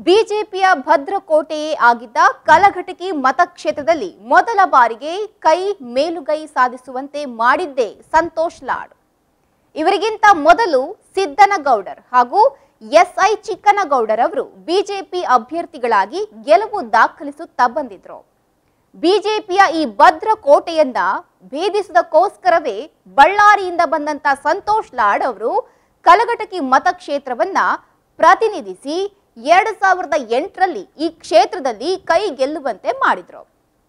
ಬಿಜೆಪಿಯ ಭದ್ರಕೋಟೆಯೇ ಆಗಿದ್ದ ಕಲಘಟಕಿ ಮತಕ್ಷೇತ್ರದಲ್ಲಿ ಮೊದಲ ಬಾರಿಗೆ ಕೈ ಮೇಲುಗೈ ಸಾಧಿಸುವಂತೆ ಮಾಡಿದ್ದೇ ಸಂತೋಷ್ ಲಾಡ್ ಇವರಿಗಿಂತ ಮೊದಲು ಸಿದ್ದನಗೌಡರ್ ಹಾಗೂ ಎಸ್ಐ ಚಿಕ್ಕನಗೌಡರ್ ಅವರು ಬಿಜೆಪಿ ಅಭ್ಯರ್ಥಿಗಳಾಗಿ ಗೆಲುವು ದಾಖಲಿಸುತ್ತಾ ಬಂದಿದ್ರು ಬಿಜೆಪಿಯ ಈ ಭದ್ರಕೋಟೆಯನ್ನ ಭೇದಿಸುವುದಕ್ಕೋಸ್ಕರವೇ ಬಳ್ಳಾರಿಯಿಂದ ಬಂದಂತ ಸಂತೋಷ್ ಲಾಡ್ ಅವರು ಕಲಘಟಕಿ ಮತಕ್ಷೇತ್ರವನ್ನ ಪ್ರತಿನಿಧಿಸಿ ಎರಡ್ ಸಾವಿರದ ಎಂಟರಲ್ಲಿ ಈ ಕ್ಷೇತ್ರದಲ್ಲಿ ಕೈ ಗೆಲ್ಲುವಂತೆ ಮಾಡಿದ್ರು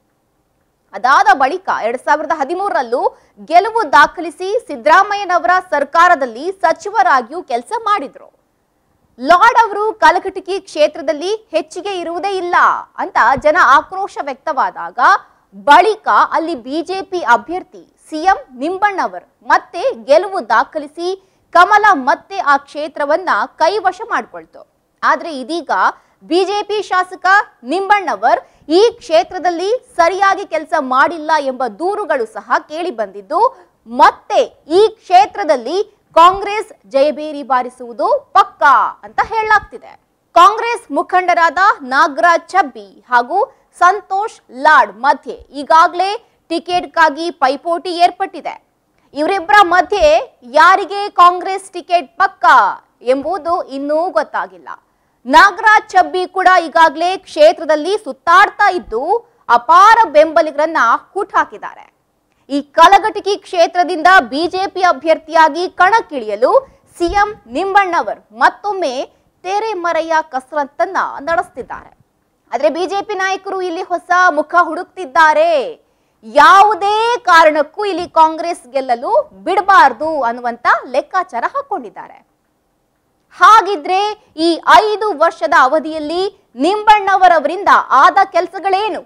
ಅದಾದ ಬಳಿಕ ಎರಡ್ ಸಾವಿರದ ಹದಿಮೂರರಲ್ಲೂ ಗೆಲುವು ದಾಖಲಿಸಿ ಸಿದ್ದರಾಮಯ್ಯನವರ ಸರ್ಕಾರದಲ್ಲಿ ಸಚಿವರಾಗಿಯೂ ಕೆಲಸ ಮಾಡಿದ್ರು ಲಾರ್ಡ್ ಅವರು ಕಲಘಟಕಿ ಕ್ಷೇತ್ರದಲ್ಲಿ ಹೆಚ್ಚಿಗೆ ಇರುವುದೇ ಇಲ್ಲ ಅಂತ ಜನ ಆಕ್ರೋಶ ವ್ಯಕ್ತವಾದಾಗ ಬಳಿಕ ಅಲ್ಲಿ ಬಿಜೆಪಿ ಅಭ್ಯರ್ಥಿ ಸಿಎಂ ನಿಂಬಣ್ಣವರ್ ಮತ್ತೆ ಗೆಲುವು ದಾಖಲಿಸಿ ಕಮಲ ಮತ್ತೆ ಆ ಕ್ಷೇತ್ರವನ್ನ ಕೈವಶ ಮಾಡಿಕೊಳ್ತು ಆದ್ರೆ ಇದೀಗ ಬಿಜೆಪಿ ಶಾಸಕ ನಿಂಬಣ್ಣವರ್ ಈ ಕ್ಷೇತ್ರದಲ್ಲಿ ಸರಿಯಾಗಿ ಕೆಲಸ ಮಾಡಿಲ್ಲ ಎಂಬ ದೂರುಗಳು ಸಹ ಕೇಳಿ ಬಂದಿದ್ದು ಮತ್ತೆ ಈ ಕ್ಷೇತ್ರದಲ್ಲಿ ಕಾಂಗ್ರೆಸ್ ಜಯಬೇರಿ ಬಾರಿಸುವುದು ಪಕ್ಕಾ ಅಂತ ಹೇಳಲಾಗ್ತಿದೆ ಕಾಂಗ್ರೆಸ್ ಮುಖಂಡರಾದ ನಾಗರಾಜ್ ಚಬ್ಬಿ ಹಾಗೂ ಸಂತೋಷ್ ಲಾಡ್ ಮಧ್ಯೆ ಈಗಾಗಲೇ ಟಿಕೆಟ್ಗಾಗಿ ಪೈಪೋಟಿ ಏರ್ಪಟ್ಟಿದೆ ಇವರಿಬ್ಬರ ಮಧ್ಯೆ ಯಾರಿಗೆ ಕಾಂಗ್ರೆಸ್ ಟಿಕೆಟ್ ಪಕ್ಕಾ ಎಂಬುದು ಇನ್ನೂ ಗೊತ್ತಾಗಿಲ್ಲ ನಾಗರಾಜ್ ಚಬ್ಬಿ ಕೂಡ ಈಗಾಗಲೇ ಕ್ಷೇತ್ರದಲ್ಲಿ ಸುತ್ತಾಡ್ತಾ ಇದ್ದು ಅಪಾರ ಬೆಂಬಲಿಗರನ್ನ ಹುಟ್ಟಾಕಿದ್ದಾರೆ ಈ ಕಲಘಟಕಿ ಕ್ಷೇತ್ರದಿಂದ ಬಿಜೆಪಿ ಅಭ್ಯರ್ಥಿಯಾಗಿ ಕಣಕ್ಕಿಳಿಯಲು ಸಿಎಂ ನಿಂಬಣ್ಣವರ್ ಮತ್ತೊಮ್ಮೆ ತೆರೆಮರೆಯ ಕಸರತ್ತನ್ನ ನಡೆಸ್ತಿದ್ದಾರೆ ಆದ್ರೆ ಬಿಜೆಪಿ ನಾಯಕರು ಇಲ್ಲಿ ಹೊಸ ಮುಖ ಹುಡುಕ್ತಿದ್ದಾರೆ ಯಾವುದೇ ಕಾರಣಕ್ಕೂ ಇಲ್ಲಿ ಕಾಂಗ್ರೆಸ್ ಗೆಲ್ಲಲು ಬಿಡಬಾರ್ದು ಅನ್ನುವಂತ ಲೆಕ್ಕಾಚಾರ ಹಾಕೊಂಡಿದ್ದಾರೆ ಹಾಗಿದ್ರೆ ಈ ಐದು ವರ್ಷದ ಅವಧಿಯಲ್ಲಿ ನಿಂಬಣ್ಣವರವರಿಂದ ಆದ ಕೆಲಸಗಳೇನು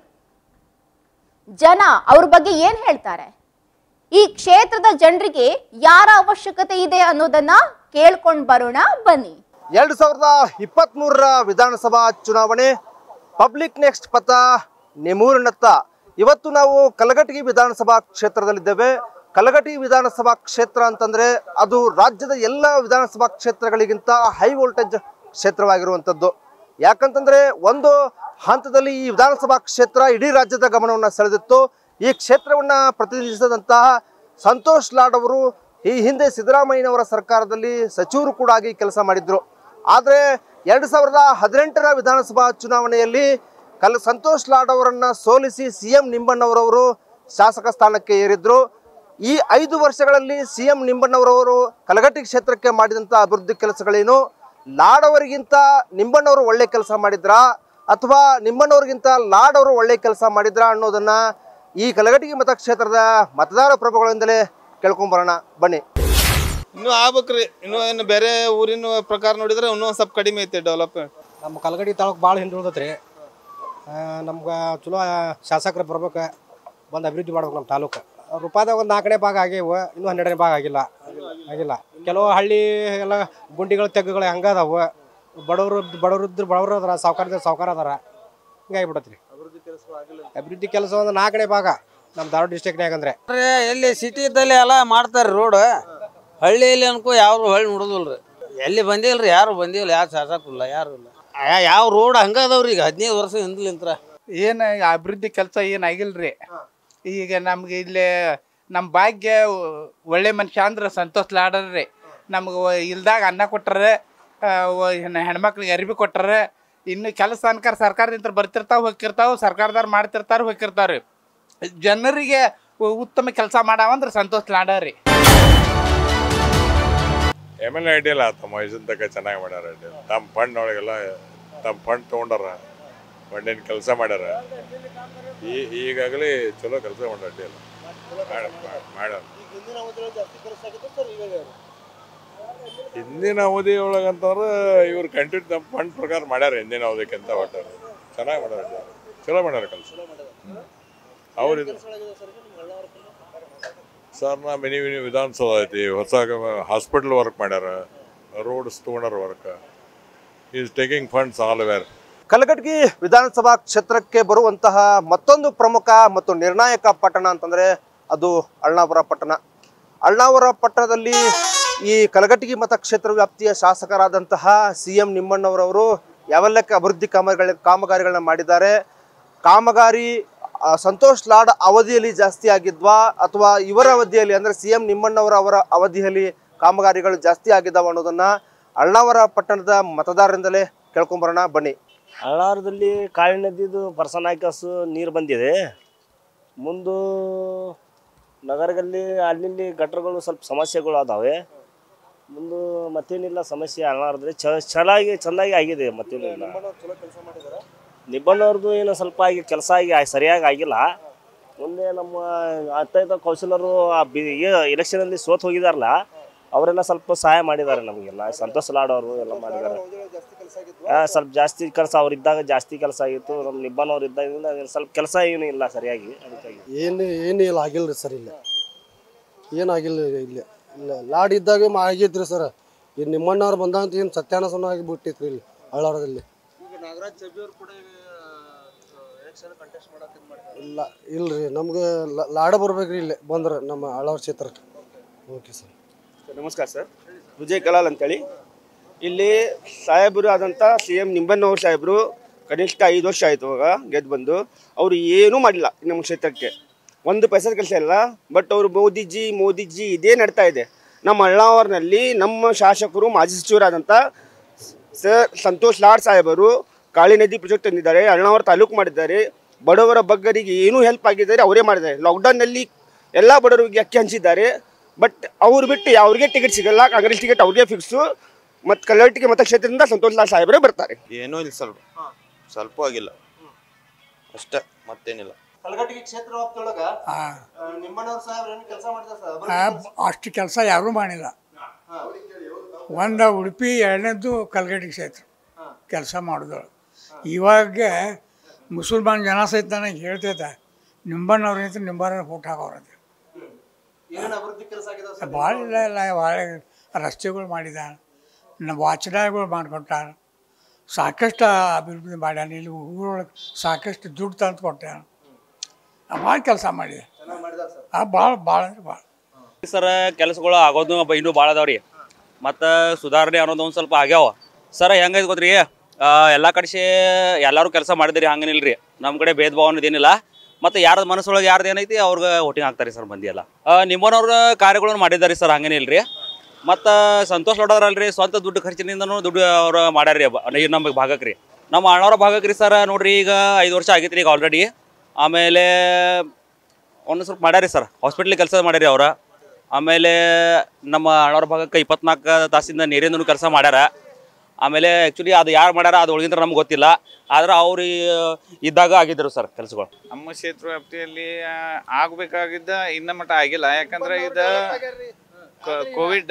ಜನ ಅವ್ರ ಬಗ್ಗೆ ಏನ್ ಹೇಳ್ತಾರೆ ಈ ಕ್ಷೇತ್ರದ ಜನರಿಗೆ ಯಾರ ಅವಶ್ಯಕತೆ ಇದೆ ಅನ್ನೋದನ್ನ ಕೇಳ್ಕೊಂಡ್ ಬರೋಣ ಬನ್ನಿ ಎರಡು ಸಾವಿರದ ಇಪ್ಪತ್ತ್ ಮೂರರ ವಿಧಾನಸಭಾ ಚುನಾವಣೆ ಪಬ್ಲಿಕ್ ನೆಕ್ಸ್ಟ್ ಪಥ ನೆಮೂರಿನತ್ತ ಇವತ್ತು ನಾವು ಕಲಘಟಗಿ ವಿಧಾನಸಭಾ ಕ್ಷೇತ್ರದಲ್ಲಿದ್ದೇವೆ ಕಲಘಟಗಿ ವಿಧಾನಸಭಾ ಕ್ಷೇತ್ರ ಅಂತಂದ್ರೆ ಅದು ರಾಜ್ಯದ ಎಲ್ಲ ವಿಧಾನಸಭಾ ಕ್ಷೇತ್ರಗಳಿಗಿಂತ ಹೈ ವೋಲ್ಟೇಜ್ ಕ್ಷೇತ್ರವಾಗಿರುವಂಥದ್ದು ಯಾಕಂತಂದ್ರೆ ಒಂದು ಹಂತದಲ್ಲಿ ಈ ವಿಧಾನಸಭಾ ಕ್ಷೇತ್ರ ಇಡೀ ರಾಜ್ಯದ ಗಮನವನ್ನು ಸೆಳೆದಿತ್ತು ಈ ಕ್ಷೇತ್ರವನ್ನ ಪ್ರತಿನಿಧಿಸಿದಂತಹ ಸಂತೋಷ್ ಲಾಡ್ ಅವರು ಈ ಹಿಂದೆ ಸಿದ್ದರಾಮಯ್ಯನವರ ಸರ್ಕಾರದಲ್ಲಿ ಸಚಿವರು ಕೂಡ ಆಗಿ ಕೆಲಸ ಮಾಡಿದ್ರು ಆದರೆ ಎರಡು ಸಾವಿರದ ಹದಿನೆಂಟರ ವಿಧಾನಸಭಾ ಚುನಾವಣೆಯಲ್ಲಿ ಕಲ್ ಸಂತೋಷ್ ಲಾಡ್ ಅವರನ್ನ ಸೋಲಿಸಿ ಸಿ ಎಂ ನಿಂಬಣ್ಣವರವರು ಶಾಸಕ ಸ್ಥಾನಕ್ಕೆ ಏರಿದ್ರು ಈ ಐದು ವರ್ಷಗಳಲ್ಲಿ ಸಿ ಎಂ ನಿಂಬಣ್ಣವರವರು ಕಲಘಟ್ಟಿ ಕ್ಷೇತ್ರಕ್ಕೆ ಮಾಡಿದಂಥ ಅಭಿವೃದ್ಧಿ ಕೆಲಸಗಳೇನು ಲಾಡ್ ಅವರಿಗಿಂತ ನಿಂಬಣ್ಣವರು ಒಳ್ಳೆ ಕೆಲಸ ಮಾಡಿದ್ರಾ ಅಥವಾ ನಿಂಬಣ್ಣವ್ರಿಗಿಂತ ಲಾಡ್ ಅವರು ಒಳ್ಳೆ ಕೆಲಸ ಮಾಡಿದ್ರಾ ಅನ್ನೋದನ್ನ ಈ ಕಲಘಟಗಿ ಮತಕ್ಷೇತ್ರದ ಮತದಾರ ಪ್ರಭುಗಳಿಂದಲೇ ಕೇಳ್ಕೊಂಬರೋಣ ಬನ್ನಿ ಇನ್ನೂ ಆಗ್ಬೇಕ್ರಿ ಇನ್ನೂ ಏನು ಬೇರೆ ಊರಿನ ಪ್ರಕಾರ ನೋಡಿದ್ರೆ ಇನ್ನೂ ಒಂದ್ ಸ್ವಲ್ಪ ಕಡಿಮೆ ಐತಿ ಡೆವಲಪ್ಮೆಂಟ್ ನಮ್ಮ ಕಲಗಡಿ ತಾಲೂಕು ಭಾಳ ಹಿಂದುಳಿದೈತೆ ರೀ ನಮ್ಗೆ ಚಲೋ ಶಾಸಕರು ಬರ್ಬೇಕು ಬಂದು ಅಭಿವೃದ್ಧಿ ಮಾಡ್ಬೇಕು ನಮ್ಮ ತಾಲೂಕು ರೂಪಾಯಿದಾಗ ಒಂದು ನಾಲ್ಕನೇ ಭಾಗ ಆಗ್ಯಾವ ಇನ್ನೂ ಹನ್ನೆರಡನೇ ಭಾಗ ಆಗಿಲ್ಲ ಆಗಿಲ್ಲ ಕೆಲವು ಹಳ್ಳಿ ಎಲ್ಲ ಗುಂಡಿಗಳು ತೆಗ್ಗುಗಳು ಹಂಗದಾವು ಬಡವರು ಬಡವರಿದ್ರು ಬಡವರು ಅದಾರ ಸಾವುಕಾರ ಸಾವುಕಾರ ಅದಾರ ಹಿಂಗಾಗಿಬಿಡತ್ತೆ ರೀ ಅಭಿವೃದ್ಧಿ ಕೆಲಸ ಒಂದು ನಾಲ್ಕನೇ ಭಾಗ ನಮ್ಮ ಧಾರವಾಡ ಡಿಸ್ಟಿಕ್ನಾಗ ಅಂದ್ರೆ ರೀ ಎಲ್ಲಿ ಸಿಟಿ ಇದ್ದಲ್ಲಿ ಎಲ್ಲ ಮಾಡ್ತಾರೆ ರೋಡ್ ಹಳ್ಳಿಯಲ್ಲಿ ಅನ್ಕೋ ಯಾರು ಹಳ್ಳಿ ನೋಡೋದಿಲ್ರಿ ಎಲ್ಲಿ ಬಂದಿಲ್ರಿ ಯಾರು ಬಂದಿಲ್ಲ ಯಾರು ಶಾಸಕರಿಲ್ಲ ಯಾರು ಇಲ್ಲ ಯಾ- ಯಾವ ರೋಡ್ ಹಂಗ ಅದಾವ್ರಿ ಈಗ ಹದಿನೈದು ವರ್ಷ ಹಿಂದ್ಲಿಂತ್ರ ಏನು ಅಭಿವೃದ್ಧಿ ಕೆಲಸ ಏನು ಆಗಿಲ್ರಿ ಈಗ ನಮ್ಗೆ ಇಲ್ಲಿ ನಮ್ಮ ಭಾಗ್ಯ ಒಳ್ಳೆ ಮನುಷ್ಯ ಅಂದ್ರೆ ಸಂತೋಷ್ ಲಾಡರ್ರಿ ನಮ್ಗೆ ಇಲ್ದಾಗ ಅನ್ನ ಕೊಟ್ಟರೆ ಹೆಣ್ಮಕ್ಳಿಗೆ ಅರಿವಿ ಕೊಟ್ಟರೆ ಇನ್ನು ಕೆಲಸ ಅನ್ಕರ್ ಸರ್ಕಾರದಿಂದ ಬರ್ತಿರ್ತಾವ ಹೋಗಿರ್ತಾವ ಸರ್ಕಾರದವ್ರು ಮಾಡ್ತಿರ್ತಾರ ಹೋಗಿರ್ತಾವ್ರಿ ಜನರಿಗೆ ಉ- ಉತ್ತಮ ಕೆಲಸ ಮಾಡಾವಂದ್ರೆ ಸಂತೋಷ್ ಲಾಡರ್ರಿ ಎಮ್ ಎಲ್ ಎ ಅಡ್ಡಿಲ್ಲ ತಮ್ಮ ಇದನ್ನ ತನಕ ಚೆನ್ನಾಗಿ ಮಾಡ್ಯಾರ ಅಡ್ಡಿ ತಮ್ಮ ಫಂಡ್ ಒಳಗೆಲ್ಲ ತಮ್ಮ ಫಂಡ್ ತೊಗೊಂಡಾರ ಫಂಡಿನ ಕೆಲಸ ಮಾಡ್ಯಾರ ಈ ಈಗಾಗಲೇ ಚಲೋ ಕೆಲಸ ಮಾಡ್ಯಾರ ಅಡ್ಡಿಲ್ಲ ಮಾಡ್ಯಾರ ಹಿಂದಿನ ಅವಧಿ ಒಳಗಂತಂದ್ರೆ ಇವ್ರು ಕಂಟಿನ್ಯೂ ತಮ್ಮ ಫಂಡ್ ಪ್ರಕಾರ ಮಾಡ್ಯಾರ ಹಿಂದಿನ ಅವಧಿಕ್ಕಿಂತ ಒಟ್ಟಾರ ಚೆನ್ನಾಗಿ ಮಾಡ್ಯಾರ ಅಡ್ಡಿ ಚಲೋ ಮಾಡ್ಯಾರ ಕೆಲಸ ಅವ್ರಿದು ಸರ್ ನಾ ಮಿನಿ ಮಿನಿ ವಿಧಾನಸೌಧ ಐತಿ ಹೊಸ ಹಾಸ್ಪಿಟಲ್ ವರ್ಕ್ ಮಾಡ್ಯಾರ ರೋಡ್ಸ್ ತೊಗೊಂಡಾರ work is taking funds all where Kalghatgi Vidhana Sabha ಕ್ಷೇತ್ರಕ್ಕೆ ಬರುವಂತಹ ಮತ್ತೊಂದು ಪ್ರಮುಖ ಮತ್ತು ನಿರ್ಣಾಯಕ ಪಟ್ಟಣ ಅಂತಂದ್ರೆ ಅದು ಅಳ್ನಾವರ ಪಟ್ಟಣ ಅಳ್ನಾವರ ಪಟ್ಟಣದಲ್ಲಿ ಈ ಕಲಘಟಗಿ ಮತಕ್ಷೇತ್ರ ವ್ಯಾಪ್ತಿಯ ಶಾಸಕರಾದಂತಹ ಸಿ ಎಂ ನಿಮ್ಮಣ್ಣವರವರು ಯಾವೆಲ್ಲ ಕ- ಅಭಿವೃದ್ಧಿ ಕಾಮಗಾರಿಗಳ ಕಾಮಗಾರಿಗಳನ್ನ ಮಾಡಿದ್ದಾರೆ ಕಾಮಗಾರಿ ಆ, ಸಂತೋಷ್ ಲಾಡ್ ಅವಧಿಯಲ್ಲಿ ಜಾಸ್ತಿ ಆಗಿದ್ವಾ ಅಥವಾ ಇವರ ಅವಧಿಯಲ್ಲಿ ಅಂದ್ರೆ ಸಿ ಎಂ ನಿಮ್ಮಣ್ಣವರ ಅವರ ಅವಧಿಯಲ್ಲಿ ಕಾಮಗಾರಿಗಳು ಜಾಸ್ತಿ ಆಗಿದ್ದಾವ ಅನ್ನೋದನ್ನ ಅಳ್ನಾವರ ಪಟ್ಟಣದ ಮತದಾರರಿಂದಲೇ ಕೇಳ್ಕೊಂಬರೋಣ ಬನ್ನಿ ಅಳ್ಳಾರದಲ್ಲಿ ಕಾಳಿ ನದಿದು ಪರ್ಸನಾಯ್ಕಸ್ ನೀರು ಬಂದಿದೆ ಮುಂದು ನಗರದಲ್ಲಿ ಅಲ್ಲಿ ಗಟ್ರಗಳು ಸ್ವಲ್ಪ ಸಮಸ್ಯೆಗಳು ಅದಾವೆ ಮುಂದು ಮತ್ತೇನಿಲ್ಲ ಸಮಸ್ಯೆ ಅಳ್ಳಾರದಲ್ಲಿ ಚ ಚೆನ್ನಾಗಿ ಚೆನ್ನಾಗಿ ಆಗಿದೆ ಮತ್ತೇನಿಲ್ಲ ನಿಬ್ಬಣ್ಣವ್ರದ್ದು ಏನು ಸ್ವಲ್ಪ ಆಗಿ ಕೆಲಸ ಆಗಿ ಆ- ಸರಿಯಾಗಿ ಆಗಿಲ್ಲ ಮುಂದೆ ನಮ್ಮ ಅತ್ತೈತ ಕೌನ್ಸಿಲರು ಆ ಬಿ ಎಲೆಕ್ಷನಲ್ಲಿ ಸೋತ್ ಹೋಗಿದಾರಲ್ಲ ಅವರೆಲ್ಲ ಸ್ವಲ್ಪ ಸಹಾಯ ಮಾಡಿದ್ದಾರೆ ನಮಗೆಲ್ಲ ಸಂತೋಷ್ ಲಾಡ್ ಅವರು ಎಲ್ಲ ಮಾಡಿದ್ದಾರೆ ಆ, ಸ್ವಲ್ಪ ಜಾಸ್ತಿ ಕೆಲಸ ಅವ್ರಿದ್ದಾಗ ಜಾಸ್ತಿ ಕೆಲಸ ಆಗಿತ್ತು ನಮ್ಮ ನಿಬ್ಬಣ್ಣವ್ರು ಇದ್ದಾಗಿಂದ ಸ್ವಲ್ಪ ಕೆಲಸ ಏನು ಇಲ್ಲ ಸರಿಯಾಗಿ ಅದಕ್ಕಾಗಿ ಏನು ಏನು ಇಲ್ಲ ಆಗಿಲ್ಲ ರೀ ಸರ್ ಇಲ್ಲ ಏನಾಗಿಲ್ಲ ಇಲ್ಲಿ ಇಲ್ಲ ಲಾಡ್ ಇದ್ದಾಗ ಮಾ ಆಗೈತ್ರಿ ಸರ್ ಈ ನಿಮ್ಮಣ್ಣವ್ರು ಬಂದಂತ ಏನು ಸತ್ಯಾನಾಶನ ಆಗಿಬಿಟ್ಟಿತ್ರಿ ಇಲ್ಲಿ ಅಳ್ಳಾರದಲ್ಲಿ ಇಲ್ಲ ಇಲ್ರಿ ನಮ್ಗೆ ಲ- ಲಾಡ ಬರ್ಬೇಕ್ರಿ ಇಲ್ಲಿ ಬಂದ್ರೆ ನಮ್ಮ ಅಳ್ಳಾರ ಕ್ಷೇತ್ರಕ್ಕೆ ಓಕೆ ಸರ್ ನಮಸ್ಕಾರ ಸರ್ ವಿಜಯ್ ಕಲಾಲ್ ಅಂತೇಳಿ ಇಲ್ಲಿ ಸಾಹೇಬರು ಆದಂಥ ಸಿ ಎಂ ನಿಂಬಣ್ಣವ್ರ ಸಾಹೇಬರು ಕನಿಷ್ಠ ಐದು ವರ್ಷ ಆಯಿತು ಇವಾಗ ಗೆದ್ದು ಬಂದು ಅವರು ಏನೂ ಮಾಡಿಲ್ಲ ನಮ್ಮ ಕ್ಷೇತ್ರಕ್ಕೆ ಒಂದು ಪೈಸದ ಕೆಲಸ ಇಲ್ಲ ಬಟ್ ಅವರು ಮೋದಿಜಿ ಮೋದಿಜಿ ಇದೇ ನಡ್ತಾ ಇದೆ ನಮ್ಮ ಅಳ್ಳಾವರ್ನಲ್ಲಿ ನಮ್ಮ ಶಾಸಕರು ಮಾಜಿ ಸಚಿವರಾದಂಥ ಸರ್ ಸಂತೋಷ್ ಲಾಡ್ ಸಾಹೇಬರು ಕಾಳಿ ನದಿ ಪ್ರಾಜೆಕ್ಟ್ ತಂದಿದ್ದಾರೆ ಅಳ್ನಾವರ ತಾಲೂಕು ಮಾಡಿದ್ದಾರೆ ಬಡವರ ಬಗ್ಗರಿಗೆ ಏನೂ ಹೆಲ್ಪ್ ಆಗಿದ್ದಾರೆ ಅವರೇ ಮಾಡಿದ್ದಾರೆ ಲಾಕ್ಡೌನ್ನಲ್ಲಿ ಎಲ್ಲ ಬಡವರಿಗೆ ಅಕ್ಕಿ ಹಂಚಿದ್ದಾರೆ ಬಟ್ ಅವ್ರು ಬಿಟ್ಟು ಅವ್ರಿಗೆ ಟಿಕೆಟ್ ಸಿಗಲ್ಲ ಕಾಂಗ್ರೆಸ್ ಟಿಕೆಟ್ ಅವ್ರಿಗೆ ಫಿಕ್ಸು ಮತ್ತು ಕಲ್ಲಟ್ಟಿಗೆ ಮತಕ್ಷೇತ್ರದಿಂದ ಸಂತೋಷ್ ಲಾಡ್ ಸಾಹೇಬರೇ ಬರ್ತಾರೆ ಏನೂ ಇಲ್ಲ ಸ್ವಲ್ಪ ಸ್ವಲ್ಪ ಆಗಿಲ್ಲ ಅಷ್ಟೇ ಮತ್ತೇನಿಲ್ಲ ಕಲಘಟಗಿ ಕ್ಷೇತ್ರ ವ್ಯಾಪ್ತಿಯೊಳಗ ನಿಮ್ಮಣ್ಣವ್ರ ಸಾಹೇಬ್ರು ಏನು ಕೆಲಸ ಮಾಡಿದ್ದಾರೆ ಸರ್ ಅಷ್ಟು ಕೆಲಸ ಯಾರೂ ಮಾಡಿಲ್ಲ ಒಂದು ಉಡುಪಿ ಎರಡನೇದ್ದು ಕಲ್ಗಡಿ ಕ್ಷೇತ್ರ ಕೆಲಸ ಮಾಡಿದಳು ಇವಾಗ ಮುಸಲ್ಮಾನ್ ಜನ ಸಹಿತ ನನಗೆ ಹೇಳ್ತೈತೆ ನಿಂಬಣ್ಣವ್ರ ನಿಂತು ನಿಂಬಣ್ಣ ಫೋಟೋ ಹಾಕೋರಂತೆ ಏನೇನು ಅಭಿವೃದ್ಧಿ ಕೆಲಸ ಆಗಿದೆ ಸರ್ ಭಾಳ ಇಲ್ಲ ಇಲ್ಲ ಭಾಳ ರಸ್ತೆಗಳು ಮಾಡಿದಾನ ನಮ್ಮ ವಾಚನಾಗಳು ಮಾಡ್ಕೊಟ್ಟಾನ ಸಾಕಷ್ಟು ಅಭಿವೃದ್ಧಿ ಮಾಡ್ಯಾನ ಇಲ್ಲಿ ಊರೊಳಗೆ ಸಾಕಷ್ಟು ದುಡ್ಡು ತಂದು ಕೊಟ್ಟಾನ ಭಾಳ ಕೆಲಸ ಮಾಡಿದೆ ಚೆನ್ನಾಗಿ ಮಾಡಿದ್ದಾರೆ ಸರ್ ಆ ಭಾಳ ಭಾಳ ಅಂದ್ರೆ ಭಾಳ ಸರ್ ಕೆಲಸಗಳು ಆಗೋದು ಬ- ಇನ್ನೂ ಭಾಳ ಅದಾವ್ರಿ ಮತ್ತು ಸುಧಾರಣೆ ಅನ್ನೋದು ಒಂದು ಸ್ವಲ್ಪ ಆಗ್ಯಾವ ಸರ್ ಹೆಂಗೈತೆ ಗೊತ್ತ್ರಿ ಎಲ್ಲ ಕಡೆ ಎಲ್ಲರೂ ಕೆಲಸ ಮಾಡಿದ್ರಿ ಹಂಗೇನಿಲ್ರಿ ನಮ್ಮ ಕಡೆ ಭೇದ ಭಾವ ಅನ್ನೋದೇನಿಲ್ಲ ಮತ್ತು ಯಾರ್ದು ಮನಸ್ಸೊಳಗೆ ಯಾರ್ದು ಏನೈತಿ ಅವ್ರಿಗೆ ವೋಟಿಂಗ್ ಹಾಕ್ತಾರೆ ಸರ್ ಮಂದಿ ಎಲ್ಲ ನಿಮ್ಮನವ್ರ ಕಾರ್ಯಗಳನ್ನು ಮಾಡಿದ್ದಾರೆ ಸರ್ ಹಂಗೇನಿಲ್ರಿ ಮತ್ತು ಸಂತೋಷ್ ನೋಡೋದ್ರಲ್ರಿ ಸ್ವಂತ ದುಡ್ಡು ಖರ್ಚಿನಿಂದನೂ ದುಡ್ಡು ಅವ್ರು ಮಾಡ್ಯಾರ್ರಿ ಬ- ಈ ನಮ್ಮ ಭಾಗಕ್ಕೆ ರೀ ನಮ್ಮ ಅಣ್ಣವ್ರ ಭಾಗಕ್ಕೆ ರೀ ಸರ್ ನೋಡ್ರಿ ಈಗ ಐದು ವರ್ಷ ಆಗೈತ್ರಿ ಈಗ ಆಲ್ರೆಡಿ ಆಮೇಲೆ ಒಂದು ಸ್ವಲ್ಪ ಮಾಡ್ಯಾರಿ ಸರ್ ಹಾಸ್ಪಿಟ್ಲಿಗೆ ಕೆಲಸ ಮಾಡ್ಯಾರಿ ಅವ್ರ ಆಮೇಲೆ ನಮ್ಮ ಅಣ್ಣವ್ರ ಭಾಗಕ್ಕೆ ಇಪ್ಪತ್ನಾಲ್ಕು ತಾಸಿಂದ ನೀರಿಂದನೂ ಕೆಲಸ ಮಾಡ್ಯಾರ ಆಮೇಲೆ ಆ್ಯಕ್ಚುಲಿ ಅದು ಯಾರು ಮಾಡ್ಯಾರ ಅದು ಒಳಗಿಂದ ನಮ್ಗೆ ಗೊತ್ತಿಲ್ಲ ಆದ್ರೆ ಅವ್ರು ಇದ್ದಾಗ ಆಗಿದ್ರು ಸರ್ ಕೆಲಸಗಳು ನಮ್ಮ ಕ್ಷೇತ್ರ ವ್ಯಾಪ್ತಿಯಲ್ಲಿ ಆ, ಆಗ್ಬೇಕಾಗಿದ್ದ ಇನ್ನ ಮಟ್ಟ ಆಗಿಲ್ಲ ಯಾಕಂದ್ರೆ ಇದು ಕೋವಿಡ್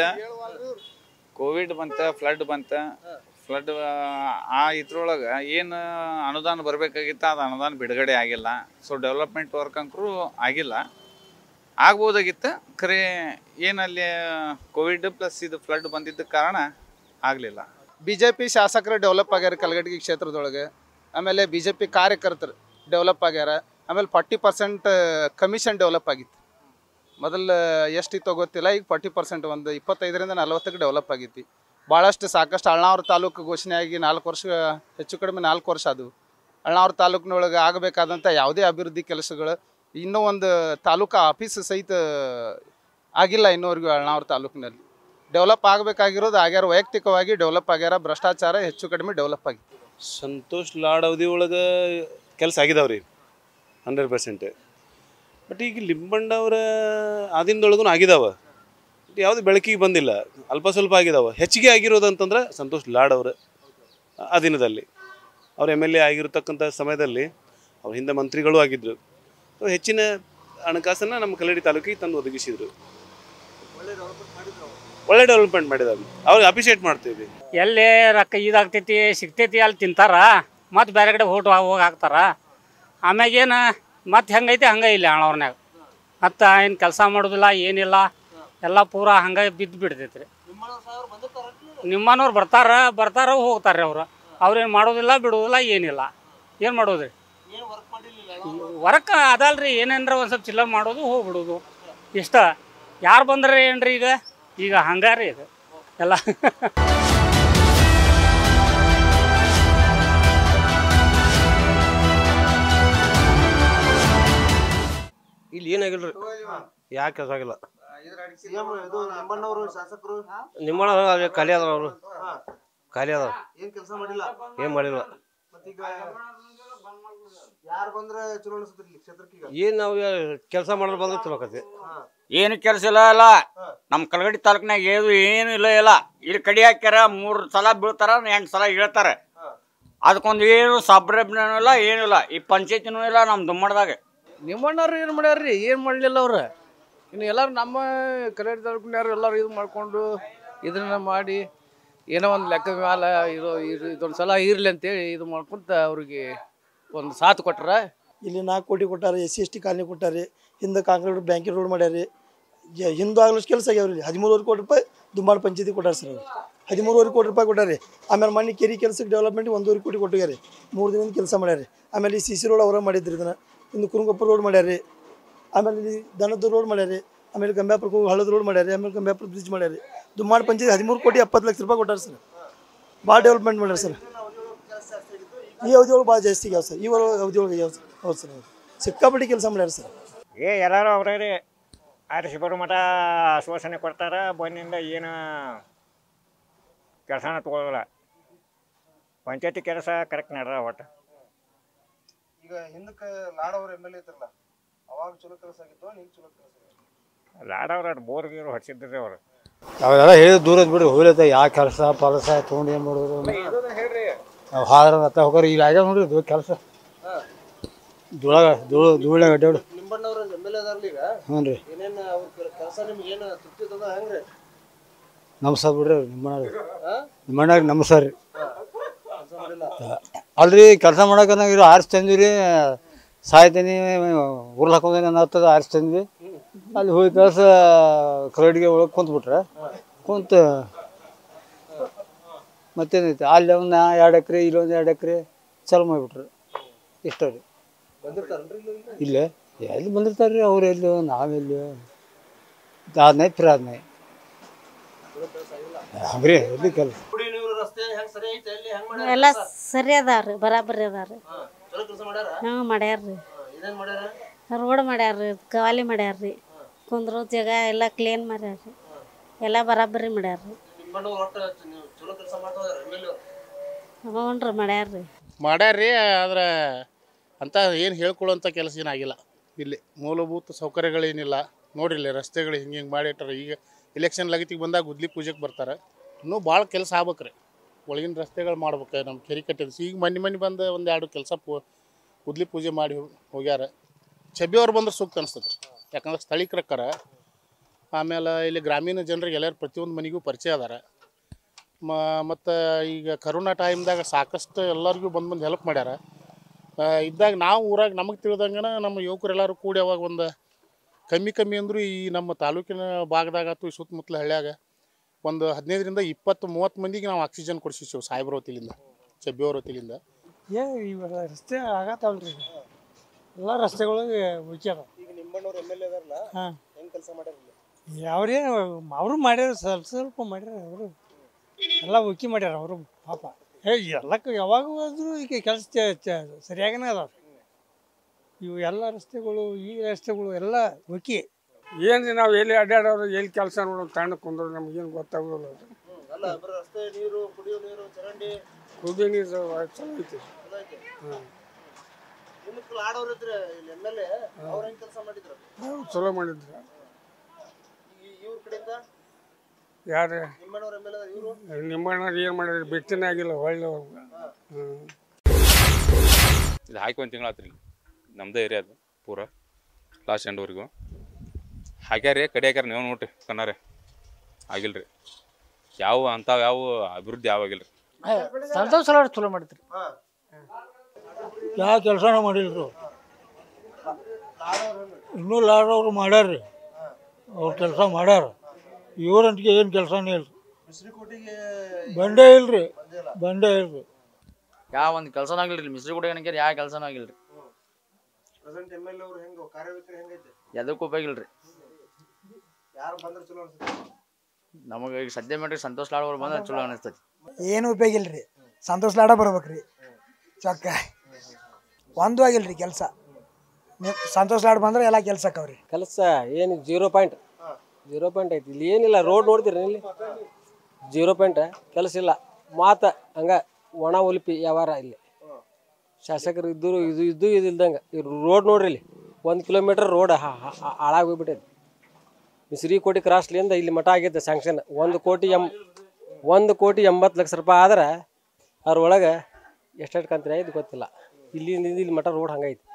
ಕೋವಿಡ್ ಬಂತ ಫ್ಲಡ್ ಬಂತ ಫ್ಲಡ್ ಆ ಇದ್ರೊಳಗೆ ಏನು ಅನುದಾನ ಬರಬೇಕಾಗಿತ್ತು ಅದು ಅನುದಾನ ಬಿಡುಗಡೆ ಆಗಿಲ್ಲ ಸೊ ಡೆವಲಪ್ಮೆಂಟ್ ವರ್ಕ್ ಅಂಕರು ಆಗಿಲ್ಲ ಆಗ್ಬೋದಾಗಿತ್ತು ಖರೆ ಏನಲ್ಲಿ ಕೋವಿಡ್ ಪ್ಲಸ್ ಇದು ಫ್ಲಡ್ ಬಂದಿದ್ದ ಕಾರಣ ಆಗಲಿಲ್ಲ ಬಿ ಜೆ ಪಿ ಶಾಸಕರು ಡೆವಲಪ್ ಆಗ್ಯಾರ ಕಲಗಟಗಿ ಕ್ಷೇತ್ರದೊಳಗೆ ಆಮೇಲೆ ಬಿ ಜೆ ಪಿ ಕಾರ್ಯಕರ್ತರು ಡೆವಲಪ್ ಆಗ್ಯಾರ ಆಮೇಲೆ ಫಾರ್ಟಿ ಪರ್ಸೆಂಟ್ ಕಮಿಷನ್ ಡೆವಲಪ್ ಆಗಿತ್ತು ಮೊದಲು ಎಷ್ಟಿತ್ತೋ ಗೊತ್ತಿಲ್ಲ ಈಗ ಫಾರ್ಟಿ ಪರ್ಸೆಂಟ್ ಒಂದು ಇಪ್ಪತ್ತೈದರಿಂದ ನಲವತ್ತಕ್ಕೆ ಡೆವಲಪ್ ಆಗೈತಿ ಭಾಳಷ್ಟು ಸಾಕಷ್ಟು ಅಳ್ನಾವರ ತಾಲೂಕು ಘೋಷಣೆ ಆಗಿ ನಾಲ್ಕು ವರ್ಷ ಹೆಚ್ಚು ಕಡಿಮೆ ನಾಲ್ಕು ವರ್ಷ ಅದು ಅಳ್ನಾವರ ತಾಲೂಕಿನೊಳಗೆ ಆಗಬೇಕಾದಂಥ ಯಾವುದೇ ಅಭಿವೃದ್ಧಿ ಕೆಲಸಗಳು ಇನ್ನೂ ಒಂದು ತಾಲೂಕು ಆಫೀಸ್ ಸಹಿತ ಆಗಿಲ್ಲ ಇನ್ನೂವರೆಗೂ ಅಳ್ನಾವರ ತಾಲೂಕಿನಲ್ಲಿ ಡೆವಲಪ್ ಆಗಬೇಕಾಗಿರೋದು ಆಗ್ಯಾರ ವೈಯಕ್ತಿಕವಾಗಿ ಡೆವಲಪ್ ಆಗ್ಯಾರ ಭ್ರಷ್ಟಾಚಾರ ಹೆಚ್ಚು ಕಡಿಮೆ ಡೆವಲಪ್ ಆಗಿದೆ ಸಂತೋಷ್ ಲಾಡ್ ಅವಧಿ ಒಳಗೆ ಕೆಲಸ ಆಗಿದಾವ್ರಿ ಹಂಡ್ರೆಡ್ ಪರ್ಸೆಂಟ್ ಬಟ್ ಈಗ ಲಿಂಬಣ್ಣವರ ಆದಿನದೊಳಗೂ ಆಗಿದಾವ ಬಟ್ ಯಾವುದು ಬೆಳಕಿಗೆ ಬಂದಿಲ್ಲ ಅಲ್ಪ ಸ್ವಲ್ಪ ಆಗಿದಾವ ಹೆಚ್ಚಿಗೆ ಆಗಿರೋದು ಅಂತಂದ್ರೆ ಸಂತೋಷ್ ಲಾಡ್ ಅವರ ಅಧೀನದಲ್ಲಿ ಅವ್ರು ಎಮ್ ಎಲ್ ಎ ಆಗಿರತಕ್ಕಂಥ ಸಮಯದಲ್ಲಿ ಅವ್ರ ಹಿಂದೆ ಮಂತ್ರಿಗಳು ಆಗಿದ್ದರು ಸೊ ಹೆಚ್ಚಿನ ಹಣಕಾಸನ್ನು ನಮ್ಮ ಕಲ್ಲಡಿ ತಾಲೂಕಿಗೆ ತಂದು ಒದಗಿಸಿದ್ರು ಒಳ್ಳೆ ಡೆವಲಪ್ಮೆಂಟ್ ಮಾಡಿದ್ದಾರೆ ಅವ್ರಿಗೆ ಅಪ್ರಿಷಿಯೇಟ್ ಮಾಡ್ತೀವಿ ಎಲ್ಲಿ ರೊಕ್ಕ ಇದಾಗ್ತೈತಿ ಸಿಗ್ತೈತಿ ಅಲ್ಲಿ ತಿಂತಾರ ಮತ್ತು ಬೇರೆ ಕಡೆ ಹೋಟು ಹೋಗಿ ಹಾಕ್ತಾರ ಆಮ್ಯಾಗೇನು ಮತ್ತು ಹೆಂಗೈತಿ ಹಂಗೆ ಇಲ್ಲ ಅಣ್ಣವ್ರನ್ಯಾಗ ಮತ್ತು ಏನು ಕೆಲಸ ಮಾಡೋದಿಲ್ಲ ಏನಿಲ್ಲ ಎಲ್ಲ ಪೂರ ಹಂಗೆ ಬಿದ್ದು ಬಿಡ್ತೈತಿ ರೀ ನಿಮ್ಮನವ್ರು ಬರ್ತಾರ ಬರ್ತಾರ ಹೋಗ್ತಾರೆ ರೀ ಅವ್ರು ಅವ್ರೇನು ಮಾಡೋದಿಲ್ಲ ಬಿಡೋದಿಲ್ಲ ಏನಿಲ್ಲ ಏನು ಮಾಡೋದ್ರಿ ವರ್ಕ್ ಅದಲ್ರಿ ಏನೇನ್ರ ಒಂದು ಸ್ವಲ್ಪ ಚಿಲ್ಲರ್ ಮಾಡೋದು ಹೋಗ್ಬಿಡೋದು ಇಷ್ಟ ಯಾರು ಬಂದ್ರೆ ಏನ್ರಿ ಈಗ ಈಗ ಹಂಗಾರಿ ಇದು ಎಲ್ಲ ಇಲ್ಲಿ ಏನಾಗಿಲ್ಲ ರೀ ಯಾಕೆ ಕೆಲಸ ಆಗಿಲ್ಲ ಸಿಎಂ ಇದು ನಿಂಬಣ್ಣವರು ಶಾಸಕರು ನಿಮ್ಮಣ್ಣ ಅಲ್ಲಿ ಖಾಲಿ ಅದಾರ ಅವರು ಖಾಲಿ ಅದಾರ ಏನ್ ಕೆಲಸ ಮಾಡಿಲ್ಲ ಏನು ಮಾಡಿಲ್ಲ ಮತ್ತೀಗ ಯಾರು ಬಂದ್ರೆ ಚಲೋ ಅನ್ಸುತ್ತೆ ಇಲ್ಲಿ ಕ್ಷೇತ್ರಕ್ಕೆ ಈಗ ಏನು ನಾವು ಕೆಲಸ ಮಾಡೋದು ಬಂದ್ರೆ ಚಲೋ ಆಕತಿ ಏನು ಕೆಲಸ ಇಲ್ಲ ಇಲ್ಲ ನಮ್ಮ ಕಲಗಡಿ ತಾಲೂಕಿನಾಗ ಏನು ಏನು ಇಲ್ಲ ಇಲ್ಲ ಇಲ್ಲಿ ಕಡಿ ಹಾಕ್ಯಾರ ಮೂರು ಸಲ ಬೀಳ್ತಾರ ಎಂಟು ಸಲ ಇಳ್ತಾರ ಅದಕ್ಕೊಂದು ಏನು ಸಬ್ರಬ್ನೂ ಇಲ್ಲ ಏನೂ ಇಲ್ಲ ಈ ಪಂಚಾಯತಿನೂ ಇಲ್ಲ ನಮ್ಮ ದುಮ್ಮಡ್ದಾಗ ನಿಮ್ಮಣ್ಣವ್ರು ಏನು ಮಾಡ್ಯಾರ್ರಿ ಏನು ಮಾಡಲಿಲ್ಲ ಅವ್ರು ಇನ್ನು ಎಲ್ಲರೂ ನಮ್ಮ ಕನ್ನಡ ತಾಲೂಕಿನವ್ರು ಎಲ್ಲರೂ ಇದು ಮಾಡಿಕೊಂಡು ಇದನ್ನ ಮಾಡಿ ಏನೋ ಒಂದು ಲೆಕ್ಕದ ಮ್ಯಾಲ ಇದು ಇದು ಇದೊಂದು ಸಲ ಇರಲಿ ಅಂತೇಳಿ ಇದು ಮಾಡ್ಕೊಂತ ಅವ್ರಿಗೆ ಒಂದು ಸಾಥ್ ಕೊಟ್ರ ಇಲ್ಲಿ ನಾಲ್ಕು ಕೋಟಿ ಕೊಟ್ಟಾರೆ S C S T colony ಕೊಟ್ಟಾರೆ ಹಿಂದೆ ಕಾಂಕ್ರೀಟ್ ಬ್ಯಾಂಕಿನ ರೋಡ್ ಮಾಡ್ಯಾರಿ ಜ- ಹಿಂದೂ ಆಗ್ಲಷ್ಟು ಕೆಲಸ ಆಗ್ಯಾವ್ರಿ ಇಲ್ಲಿ ಹದಿಮೂರುವರೆ ಕೋಟಿ ರೂಪಾಯಿ ದುಮ್ಮಾಡ ಪಂಚಾಯತಿ ಕೊಟ್ಟಾರೆ ಸರ್ ಅವ್ರು ಹದಿಮೂರುವರೆ ಕೋಟಿ ರೂಪಾಯಿ ಕೊಟ್ಟಾರೆ ಆಮೇಲೆ ಮಣ್ಣಿ ಕೆರಿ ಕೆಲಸಕ್ಕೆ ಡೆವಲಪ್ಮೆಂಟ್ ಒಂದೂವರೆ ಕೋಟಿ ಕೊಟ್ಟಿದ್ದಾರೆ ಮೂರು ದಿನದ ಕೆಲಸ ಮಾಡ್ಯಾರಿ ಆಮೇಲೆ ಈ ಸಿ ಸಿ ರೋಡ್ ಅವರ ಮಾಡಿದ್ರಿ ಇದನ್ನ ಇನ್ನು ಕುರುಂಗಪ್ಪ ರೋಡ್ ಮಾಡ್ಯಾರಿ ಆಮೇಲೆ ಇಲ್ಲಿ ದನದ ರೋಡ್ ಮಾಡ್ಯಾರಿ ಆಮೇಲೆ ಗಂಬ್ಯಾಪುರಕ್ಕೆ ಹೋಗಿ ಹಳದ ರೋಡ್ ಮಾಡ್ಯಾರಿ ಆಮೇಲೆ ಗಂಬ್ಯಾಪುರ ಬ್ರಿಡ್ಜ್ ಮಾಡ್ಯಾರಿ ದುಮ್ಮಾಡ ಪಂಚಾಯತಿ ಹದಿಮೂರು ಕೋಟಿ ಎಪ್ಪತ್ತು ಲಕ್ಷ ರೂಪಾಯಿ ಕೊಟ್ಟಾರೆ ಸರ್ ಭಾಳ ಡೆವಲಪ್ಮೆಂಟ್ ಮಾಡ್ಯಾರ ಸರ್ ಈ ಅವಧಿ ಒಳಗೆ ಭಾಳ ಜಾಸ್ತಿ ಆಗ್ಯಾವ ಸರ್ ಈ ಅವಧಿ ಒಳಗೆ ಆಗ್ಯಾವ ಸರ್ ಹೌದು ಸರ್ ಹೌದು ಸಿಕ್ಕಾಪಟ್ಟಿ ಕೆಲಸ ಮಾಡ್ಯಾರ ಸರ್ ಏ ಎಲ್ಲರೂ ಅವ್ರೇ ರೀ ಆರಿಸಿ ಬರೋ ಮಠ ಆಶ್ವಾಸನೆ ಕೊಡ್ತಾರ ಬಂದಿಂದ ಏನು ಕೆಲಸನ ತಗೊಳ್ಳಲ್ಲ ಪಂಚಾಯತಿ ಕೆಲಸ ಕರೆಕ್ಟ್ ನಡ್ರ ಒಟ್ಟು ಈಗ ಹಿಂದಕ್ಕೆ ಲಾಡವ್ರ ಎಮ್ ಎಲ್ ಎ ಇದ್ರಲ್ಲ ಅವಾಗ ಚಲೋ ಕೆಲಸ ಆಗಿತ್ತು ಈಗ ಚಲೋ ಕೆಲಸ ಲಾಡವ್ರ ಬೋರ್ ಗೀರ್ ಹೊಡ್ಸಿದ್ರಿ ಅವ್ರು ಅವೆಲ್ಲ ಹೇಳಿ ದೂರದ ಬಿಡಿ ಹೋಗ್ಲತ್ತ ಯಾವ ಕೆಲಸ ಪಲಸ ತೊಗೊಂಡು ಏನು ಮಾಡೋದು ನಾವು ಹಾದ್ರ ಅತ್ತ ಹೋಗೋರು ಈಗ ಆಗ್ಯಾವ ನೋಡ್ರಿ ಇದು ಕೆಲಸ ಧೂಳಾಗ ಧೂಳು ಧೂಳ ಅಡ್ಡಾಡು ನಿಂಬಣ್ಣವ್ರ ಎಮ್ ಎಲ್ ಎ ಅದಾರಲ್ಲ ಈಗ ಹ್ಞೂ ರೀ ಏನೇನು ಅವ್ರ ಕೆಲಸ ನಿಮ್ಗೆ ಏನು ತೃಪ್ತಿ ಅದ ಹೆಂಗ್ರಿ ನಮಸ್ಕಾರ ಬಿಡ್ರಿ ನಿಮ್ಮಣ್ಣ ಹಾ? ನಿಮ್ಮಣ್ಣ ನಮಸ್ಕಾರ ರೀ ಕೆಲಸ ಮಾಡಿಲ್ಲ ಅಲ್ರಿ ಕೆಲಸ ಮಾಡಕನ್ನಾಗಿರೋ ಆರಿಸಿ ತಂದ್ವಿ ಸಾಯ್ತೀನಿ ಉರ್ಲ್ ಹಾಕೋದೇನೆ ಅನ್ನತ್ತದ ಆರಿಸಿ ತಂದ್ವಿ ಅಲ್ಲಿ ಹೋಗಿ ಕೆಲಸ ಕರಡಿಗೆ ಒಳಗೆ ಕುಂತ್ಬಿಟ್ರೆ ಕುಂತು ಮತ್ತೇನೈತೆ ಅಲ್ಲಿ ಒಂದು ಎರಡು ಎಕರೆ ಇಲ್ಲೊಂದು ಎರಡು ಎಕರೆ ಚಾಲು ಮಾಡಿಬಿಟ್ರು ಇಷ್ಟ ರೀ ಬಂದಿರ್ತಾರನ್ರಿ ಇಲ್ಲಿ ಈಗ? ಇಲ್ಲೇ ಎಲ್ಲಿ ಬಂದಿರ್ತಾರೆ ರೀ ಅವ್ರು ಎಲ್ಲಿ ನಾವೆಲ್ಲಿ ಆದ್ನೈ ಫಿರ್ ಆದ್ನೈ ಹಂಗ್ರಿ ಎಲ್ಲಿ ಕೆಲಸ ಕುಡಿ ನೀರು ರಸ್ತೆ ಹೆಂಗ್ ಸರಿ ಐತೆ ಅಲ್ಲಿ ಹೆಂಗ್ ಮಾಡ್ಯಾರ ಎಲ್ಲ ಕೆಲ್ಸ? ಸರಿ ಅದಾವ್ರಿ ಬರಾಬರಿ ಅದಾವ್ರಿ ಹಾ, ಚಲೋ ಕೆಲಸ ಮಾಡ್ಯಾರ ಹ್ಞೂ ಮಾಡ್ಯಾರ್ರಿ ಏನೇನ್ ಮಾಡ್ಯಾರ ರೋಡ್ ಮಾಡ್ಯಾರ್ರಿ ಕವಾಲಿ ಮಾಡ್ಯಾರ್ರಿ ಕುಂದ್ರೋ ಜಾಗ ಎಲ್ಲ ಕ್ಲೀನ್ ಮಾಡ್ಯಾರ್ರಿ ಎಲ್ಲ ಬರಾಬರಿ ಮಾಡ್ಯಾರ್ರಿ ನಿಂಬಣ್ಣವ್ರು ಒಟ್ಟು ನೀವು ಚಲೋ ಕೆಲಸ ಮಾಡ್ತಾ ಇದಾರೆ ಎಮ್ ಎಲ್ ಎ ಹ್ಞೂ ರೀ ಮಾಡ್ಯಾರ್ರಿ ಮಾಡ್ಯಾರ್ರಿ ಆದ್ರೆ ಅಂತ ಏನು ಹೇಳ್ಕೊಳ್ಳೋಂಥ ಕೆಲಸ ಏನಾಗಿಲ್ಲ ಇಲ್ಲಿ ಮೂಲಭೂತ ಸೌಕರ್ಯಗಳೇನಿಲ್ಲ ನೋಡಿಲ್ಲ ರಸ್ತೆಗಳು ಹಿಂಗೆ ಹಿಂಗೆ ಮಾಡಿಟ್ಟಾರ ಈಗ ಇಲೆಕ್ಷನ್ ಲಗತಿಗೆ ಬಂದಾಗ ಗುದ್ಲಿ ಪೂಜೆಗೆ ಬರ್ತಾರೆ ಇನ್ನೂ ಭಾಳ ಕೆಲಸ ಆಗ್ಬೇಕ್ರಿ ಒಳಗಿನ ರಸ್ತೆಗಳು ಮಾಡ್ಬೇಕು ನಮ್ಮ ಕೆರೆ ಕಟ್ಟಿದ್ಸಿ ಈಗ ಮನೆ ಮನೆ ಬಂದು ಒಂದು ಎರಡು ಕೆಲಸ ಪೂ ಗುದ್ಲಿ ಪೂಜೆ ಮಾಡಿ ಹೋಗ್- ಹೋಗ್ಯಾರ ಚಬ್ಬಿ ಅವ್ರು ಬಂದ್ರೆ ಸೂಕ್ತ ಅನಿಸ್ತದೆ ರೀ ಯಾಕಂದ್ರೆ ಸ್ಥಳೀಕರಕ್ಕರ ಆಮೇಲೆ ಇಲ್ಲಿ ಗ್ರಾಮೀಣ ಜನರಿಗೆ ಎಲ್ಲರೂ ಪ್ರತಿಯೊಂದು ಮನೆಗೂ ಪರಿಚಯ ಅದಾರ ಮ ಮತ್ತು ಈಗ ಕರೋನಾ ಟೈಮ್ದಾಗ ಸಾಕಷ್ಟು ಎಲ್ಲರಿಗೂ ಬಂದು ಬಂದು ಹೆಲ್ಪ್ ಮಾಡ್ಯಾರ ಆ, ಇದ್ದಾಗ ನಾವು ಊರಾಗ ನಮಗೆ ತಿಳಿದಂಗನ ನಮ್ಮ ಯುವಕರೆಲ್ಲರೂ ಕೂಡಿ ಅವಾಗ ಒಂದು ಕಮ್ಮಿ ಕಮ್ಮಿ ಅಂದರೂ ಈ ನಮ್ಮ ತಾಲೂಕಿನ ಭಾಗದಾಗ ಆತು ಈ ಸುತ್ತಮುತ್ತಲ ಹಳ್ಳ್ಯಾಗ ಒಂದು ಹದಿನೈದರಿಂದ ಇಪ್ಪತ್ತು ಮೂವತ್ತು ಮಂದಿಗೆ ನಾವು ಆಕ್ಸಿಜನ್ ಕೊಡಿಸಿದ್ದೇವೆ ಸಾಹೇಬ್ರ ವತಿಲಿಂದ ಚಬ್ಬಿಯವ್ರ ವತಿಲಿಂದ ಏ ಇವೆಲ್ಲ ರಸ್ತೆ ಆಗತ್ತಲ್ರಿ ಎಲ್ಲ ರಸ್ತೆಗಳಿಗೆ ಉಳ್ಕ್ಯಾವ ಈಗ ನಿಂಬಣ್ಣವ್ರ ಎಮ್ ಎಲ್ ಎ ಅದಾರಲ್ಲ ಹಾ. ಹೆಂಗ್ ಕೆಲಸ ಮಾಡ್ಯಾರ ಇಲ್ಲಿ? ಯಾವ್ರೇ ಅವರು ಮಾಡ್ಯಾರ ಸ್ವಲ್ಪ ಸ್ವಲ್ಪ ಮಾಡ್ಯಾರ ಅವರು ಎಲ್ಲ ಉಕ್ಕಿ ಮಾಡ್ಯಾರ ಅವರು ಪಾಪ ಏ ಎಲ್ಲಕ್ಕೆ ಯಾವಾಗ ಹೋದ್ರು ಈಗ ಕೆಲಸ ಸರಿಯಾಗನೇ ಅದಾವ ಇವು ಎಲ್ಲ ರಸ್ತೆಗಳು ಈ ರಸ್ತೆಗಳು ಎಲ್ಲ ಉಕ್ಕಿ ಏನು ನಾವು ಎಲ್ಲಿ ಅಡ್ಡಾಡೋರು ಎಲ್ಲಿ ಕೆಲಸ ನೋಡೋದು ತಣ್ಣ ಕುಂದ್ರು ನಮ್ಗೇನು ಗೊತ್ತಾಗೋದಿಲ್ಲ ಅದು ಅಲ್ಲ ಬರೀ ರಸ್ತೆ ನೀರು ಕುಡಿಯೋ ನೀರು ಚರಂಡಿ ಕುದಿ ನೀರು ಚಲೋ ಐತಿ ಎಲ್ಲ ಐತೆ ಹಾಂ ಹಿಂದಕ್ಕೆ ಲಾಡವ್ರ ಇದ್ರೆ ಇಲ್ಲಿ ಎಮ್ ಎಲ್ ಎ ಅವ್ರ ಹೆಂಗ್ ಕೆಲಸ ಮಾಡಿದ್ರು ಅವ್ರು ಚಲೋ ಮಾಡಿದ್ರು ಈ- ಇವ್ರ ಕಡೆಯಿಂದ ಯಾರು ನಿಂಬಣ್ಣವ್ರ ಎಮ್ ಎಲ್ ಎ ಇವರು ನಿಮ್ಮಣ್ಣ ಏನು ಮಾಡಿದ್ರು ಭೇಟಿನೇ ಆಗಿಲ್ಲ ಒಳ್ಳೆ ಹ್ಞೂ ಇದು ಹಾಕಿ ಒಂದು ತಿಂಗಳು ಆತ್ರಿ ನಮ್ಮದೇ ಏರಿಯಾ ಅದು ಪೂರ ಲಾಸ್ಟ್ ಎಂಡ್ವರೆಗೂ ಹಾಕ್ಯಾರಿ ಕಡೆ ಹಾಕ್ಯಾರ ನೀವು ನೋಡ್ರಿ ಕಣ್ಣಾರೆ ಆಗಿಲ್ಲ ರೀ ಯಾವ ಅಂಥವು ಯಾವ ಅಭಿವೃದ್ಧಿ ಯಾವ ಆಗಿಲ್ಲ ರೀ ಸಂತೋಷ್ ಲಾಡ್ ಚಲೋ ಮಾಡಿದ್ರಿ ಯಾವ ಕೆಲಸನ ಮಾಡಿಲ್ರು ಇನ್ನೂ ಲಾಡವ್ರು ಮಾಡ್ಯಾರ್ರಿ ಅವ್ರು ಕೆಲಸ ಮಾಡ್ಯಾರ ಇವ್ರಂತಿಗೆ ಏನು ಕೆಲಸನೇ ಇಲ್ರಿ ಮಿಶ್ರಿಕೋಟಿಗೆ ಬಂಡೇ ಇಲ್ರಿ ಬಂಡೇ ಇಲ್ರಿ ಯಾವ ಒಂದು ಕೆಲಸನೂ ಆಗಿಲ್ರಿ ಮಿಸ್ರಿ ಕೂಡ ಏನಕ್ಕೆ ಯಾವ ಕೆಲಸನೂ ಆಗಿಲ್ರಿ ಪ್ರೆಸೆಂಟ್ ಎಮ್ ಎಲ್ ಎ ಅವ್ರು ಹೆಂಗ ಕಾರ್ಯವೈಖರಿ ಹೆಂಗೈತೆ ಎದಕ್ಕೂ ಉಪಯೋಗ ಇಲ್ರಿ ಯಾರು ಬಂದ್ರೆ ಚಲೋ ಅನ್ಸುತ್ತೆ ನಮಗೆ ಈಗ ಸದ್ಯ ಮಟ್ಟಿಗೆ ಸಂತೋಷ್ ಲಾಡ್ ಅವ್ರು ಬಂದ್ರೆ ಚಲೋ ಅನಿಸ್ತೈತಿ ಏನು ಉಪಯೋಗ ಇಲ್ರಿ ಸಂತೋಷ್ ಲಾಡ ಬರ್ಬೇಕ್ರಿ ಚೊಕ್ಕ ಒಂದು ಆಗಿಲ್ರಿ ಕೆಲಸ ನೀವು ಸಂತೋಷ್ ಲಾಡ್ ಬಂದ್ರೆ ಎಲ್ಲ ಕೆಲಸ ಆಕವ್ರಿ ಕೆಲಸ ಏನು ಜೀರೋ ಪಾಯಿಂಟ್ ಜೀರೋ ಪಾಯಿಂಟ್ ಐತಿ ಇಲ್ಲಿ ಏನಿಲ್ಲ ರೋಡ್ ನೋಡ್ತೀರಿ ಇಲ್ಲಿ ಜೀರೋ ಪಾಯಿಂಟ್ ಕೆಲಸ ಇಲ್ಲ ಮಾತ ಹಂಗ ಒಣ ಒಲಿಪಿ ವ್ಯವಹಾರ ಇಲ್ಲಿ ಶಾಸಕರು ಇದ್ದರು ಇದು ಇದು ಇದು ಇಲ್ದಂಗೆ ಈ ರೋಡ್ ನೋಡ್ರಿ ಇಲ್ಲಿ ಒಂದು ಕಿಲೋಮೀಟರ್ ರೋಡ್ ಹಾಳಾಗಿ ಹೋಗ್ಬಿಟ್ಟೈತಿ ಮಿಸ್ರಿ ಕೋಟಿ ಕ್ರಾಸ್ಲಿಂದ ಇಲ್ಲಿ ಮಠ ಆಗೈತೆ ಸ್ಯಾಂಕ್ಷನ್ ಒಂದು ಕೋಟಿ ಎಂ ಒಂದು ಕೋಟಿ ಎಂಬತ್ತು ಲಕ್ಷ ರೂಪಾಯಿ ಆದ್ರೆ ಅದ್ರೊಳಗೆ ಎಷ್ಟೆಷ್ಟು ಕಂತ್ರಿ ಆಯ್ತು ಗೊತ್ತಿಲ್ಲ ಇಲ್ಲಿಂದ ಇಲ್ಲಿ ಮಠ ರೋಡ್ ಹಂಗೈತಿ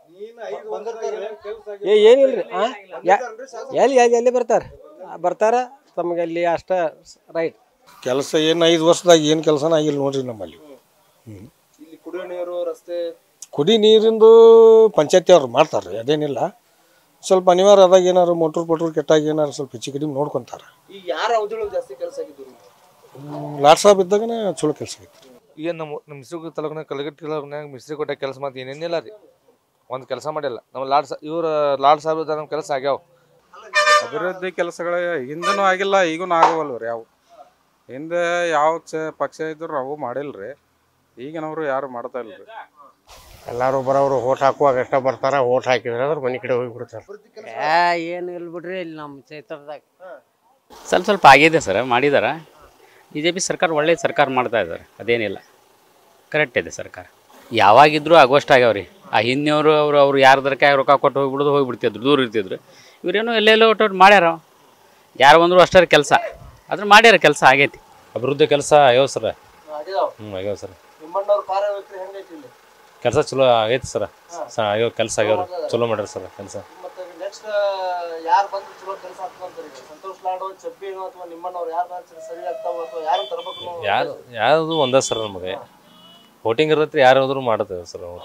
ಏ ಏನಿಲ್ರಿ ಆ ಯಾ- ಎಲ್ಲಿ ಎಲ್ಲಿ ಎಲ್ಲಿ ಬರ್ತಾರೆ ಬರ್ತಾರ ತಮಗೆ ಅಲ್ಲಿ ಅಷ್ಟ ರೈಟ್ ಕೆಲಸ ಏನು ಐದು ವರ್ಷದಾಗ ಏನು ಕೆಲಸನ ಆಗಿಲ್ಲ ನೋಡ್ರಿ ನಮ್ಮಲ್ಲಿ ಹ್ಮ್. ಇಲ್ಲಿ ಕುಡಿಯೋ ನೀರು ರಸ್ತೆ ಕುಡಿ ನೀರಿಂದು ಪಂಚಾಯತಿ ಅವ್ರು ಮಾಡ್ತಾರೆ ಅದೇನಿಲ್ಲ ಸ್ವಲ್ಪ ಅನಿವಾರ್ಯ ಆದಾಗ ಏನಾರು ಮೋಟ್ರ್ ಪೋಟ್ರ್ ಕೆಟ್ಟಾಗ ಏನಾರು ಸ್ವಲ್ಪ ಹೆಚ್ಚು ಕಡಿಮೆ ನೋಡ್ಕೊಂತಾರೆ ಈಗ ಯಾರ ಅವಧಿಯೊಳಗೆ ಜಾಸ್ತಿ ಕೆಲಸ ಆಗಿದ್ದು ಲಾಟ್ ಸಾಬ್ ಇದ್ದಾಗನೇ ಚಲೋ ಕೆಲಸ ಐತಿ ಈಗ ನಮ್ಮ ನಮ್ಮ ಮಿಸ್ರಿ ತಾಲೂಕಿನಾಗ ಕಲಗಟ್ಟಿ ತಾಲೂಕಿನಾಗ ಮಿಸ್ರಿ ಕೊಟ್ಟ ಕೆಲಸ ಮಾತು ಏನೇನಿಲ್ಲ ರೀ ಒಂದು ಕೆಲಸ ಮಾಡಿಲ್ಲ ನಮ್ಮ ಲಾಡ್ ಸಾ ಇವ್ರ ಲಾಡ್ ಸಾಹೇಬ್ ನಮ್ಮ ಕೆಲಸ ಆಗ್ಯಾವ ಅಭಿವೃದ್ಧಿ ಕೆಲಸಗಳು ಹಿಂದನೂ ಆಗಿಲ್ಲ ಈಗೂನು ಆಗವಲ್ರಿ ಯಾವ ಹಿಂದೆ ಯಾವ ಚ ಪಕ್ಷ ಇದ್ರು ಅವು ಮಾಡಿಲ್ರಿ ಈಗಿನವರು ಯಾರು ಮಾಡ್ತಾ ಇಲ್ರಿ ಎಲ್ಲರೂ ಬರೋರು ಓಟ್ ಹಾಕುವಾಗ ಅಷ್ಟ ಬರ್ತಾರ ಓಟ್ ಹಾಕಿದ್ರೆ ಅಂದ್ರೆ ಮನೆ ಕಡೆ ಹೋಗಿಬಿಡ್ತಾರೆ ಏನು ಇಲ್ಲ ಬಿಡ್ರಿ ಇಲ್ಲಿ ನಮ್ಮ ಕ್ಷೇತ್ರದಾಗ ಸ್ವಲ್ಪ ಸ್ವಲ್ಪ ಆಗಿದೆ ಸರ್ ಮಾಡಿದಾರ ಬಿ ಜೆ ಪಿ ಸರ್ಕಾರ ಒಳ್ಳೆಯ ಸರ್ಕಾರ ಮಾಡ್ತಾ ಇದ್ದಾರೆ ಅದೇನಿಲ್ಲ ಕರೆಕ್ಟ್ ಇದೆ ಸರ್ಕಾರ ಯಾವಾಗಿದ್ರೂ ಆಗೋಷ್ಟು ಆಗ್ಯಾವ್ರಿ ಆ ಹಿಂದಿನವರು ಅವರು ಅವ್ರು ಯಾರ್ದರ ಕೈ ರೊಕ್ಕ ಕೊಟ್ಟು ಹೋಗ್ಬಿಡೋದು ಹೋಗ್ಬಿಡ್ತಿದ್ರು ದೂರ ಇರ್ತಿದ್ರು ಇವರೇನೋ ಎಲ್ಲೆಲ್ಲೋ ಒಟ್ಟು ಮಾಡ್ಯಾರ ಯಾರು ಬಂದರೂ ಅಷ್ಟರ ಕೆಲಸ ಆದ್ರೆ ಮಾಡ್ಯಾರ ಕೆಲಸ ಆಗೈತಿ ಅಭಿವೃದ್ಧಿ ಕೆಲಸ ಆಗ್ಯಾವ ಸರ್ ಹ್ಞೂ ಆಗ್ಯಾವ ಸರ್ ನಿಮ್ಮಣ್ಣವ್ರ ಕಾರ್ಯವೈಖರಿ ಹೆಂಗೈತಿ ಇಲ್ಲಿ ಕೆಲಸ ಚಲೋ ಆಗೈತೆ ಸರ್ ಸರ್ ಆಗ್ಯಾವ ಕೆಲಸ ಆಗ್ಯಾವ್ರಿ ಚಲೋ ಮಾಡ್ಯಾರ ಸರ್ ಕೆಲಸ ಮತ್ತೆ ನೆಕ್ಸ್ಟ್ ಯಾರು ಬಂದ್ರೆ ಚಲೋ ಕೆಲಸ ಆಗ್ತಾವ ಅಂತಾರೆ ಈಗ ಸಂತೋಷ್ ಲಾಡು ಚಬ್ಬಿನೋ ಅಥವಾ ನಿಮ್ಮಣ್ಣವ್ರು ಯಾರು ಬಂದ್ರೆ ಸರಿ ಆಗ್ತಾವ ಅಥವಾ ಯಾರು ತರಬೇಕು ಅನ್ನೋ- ಯಾರು ಯಾವುದು ಒಂದೇ ಸರ್ ನಮಗೆ ವೋಟಿಂಗ್ ಇರತ್ರಿ ಯಾರು ಹೋದ್ರು ಮಾಡ್ತೇವೆ ಸರ್ ನಾವು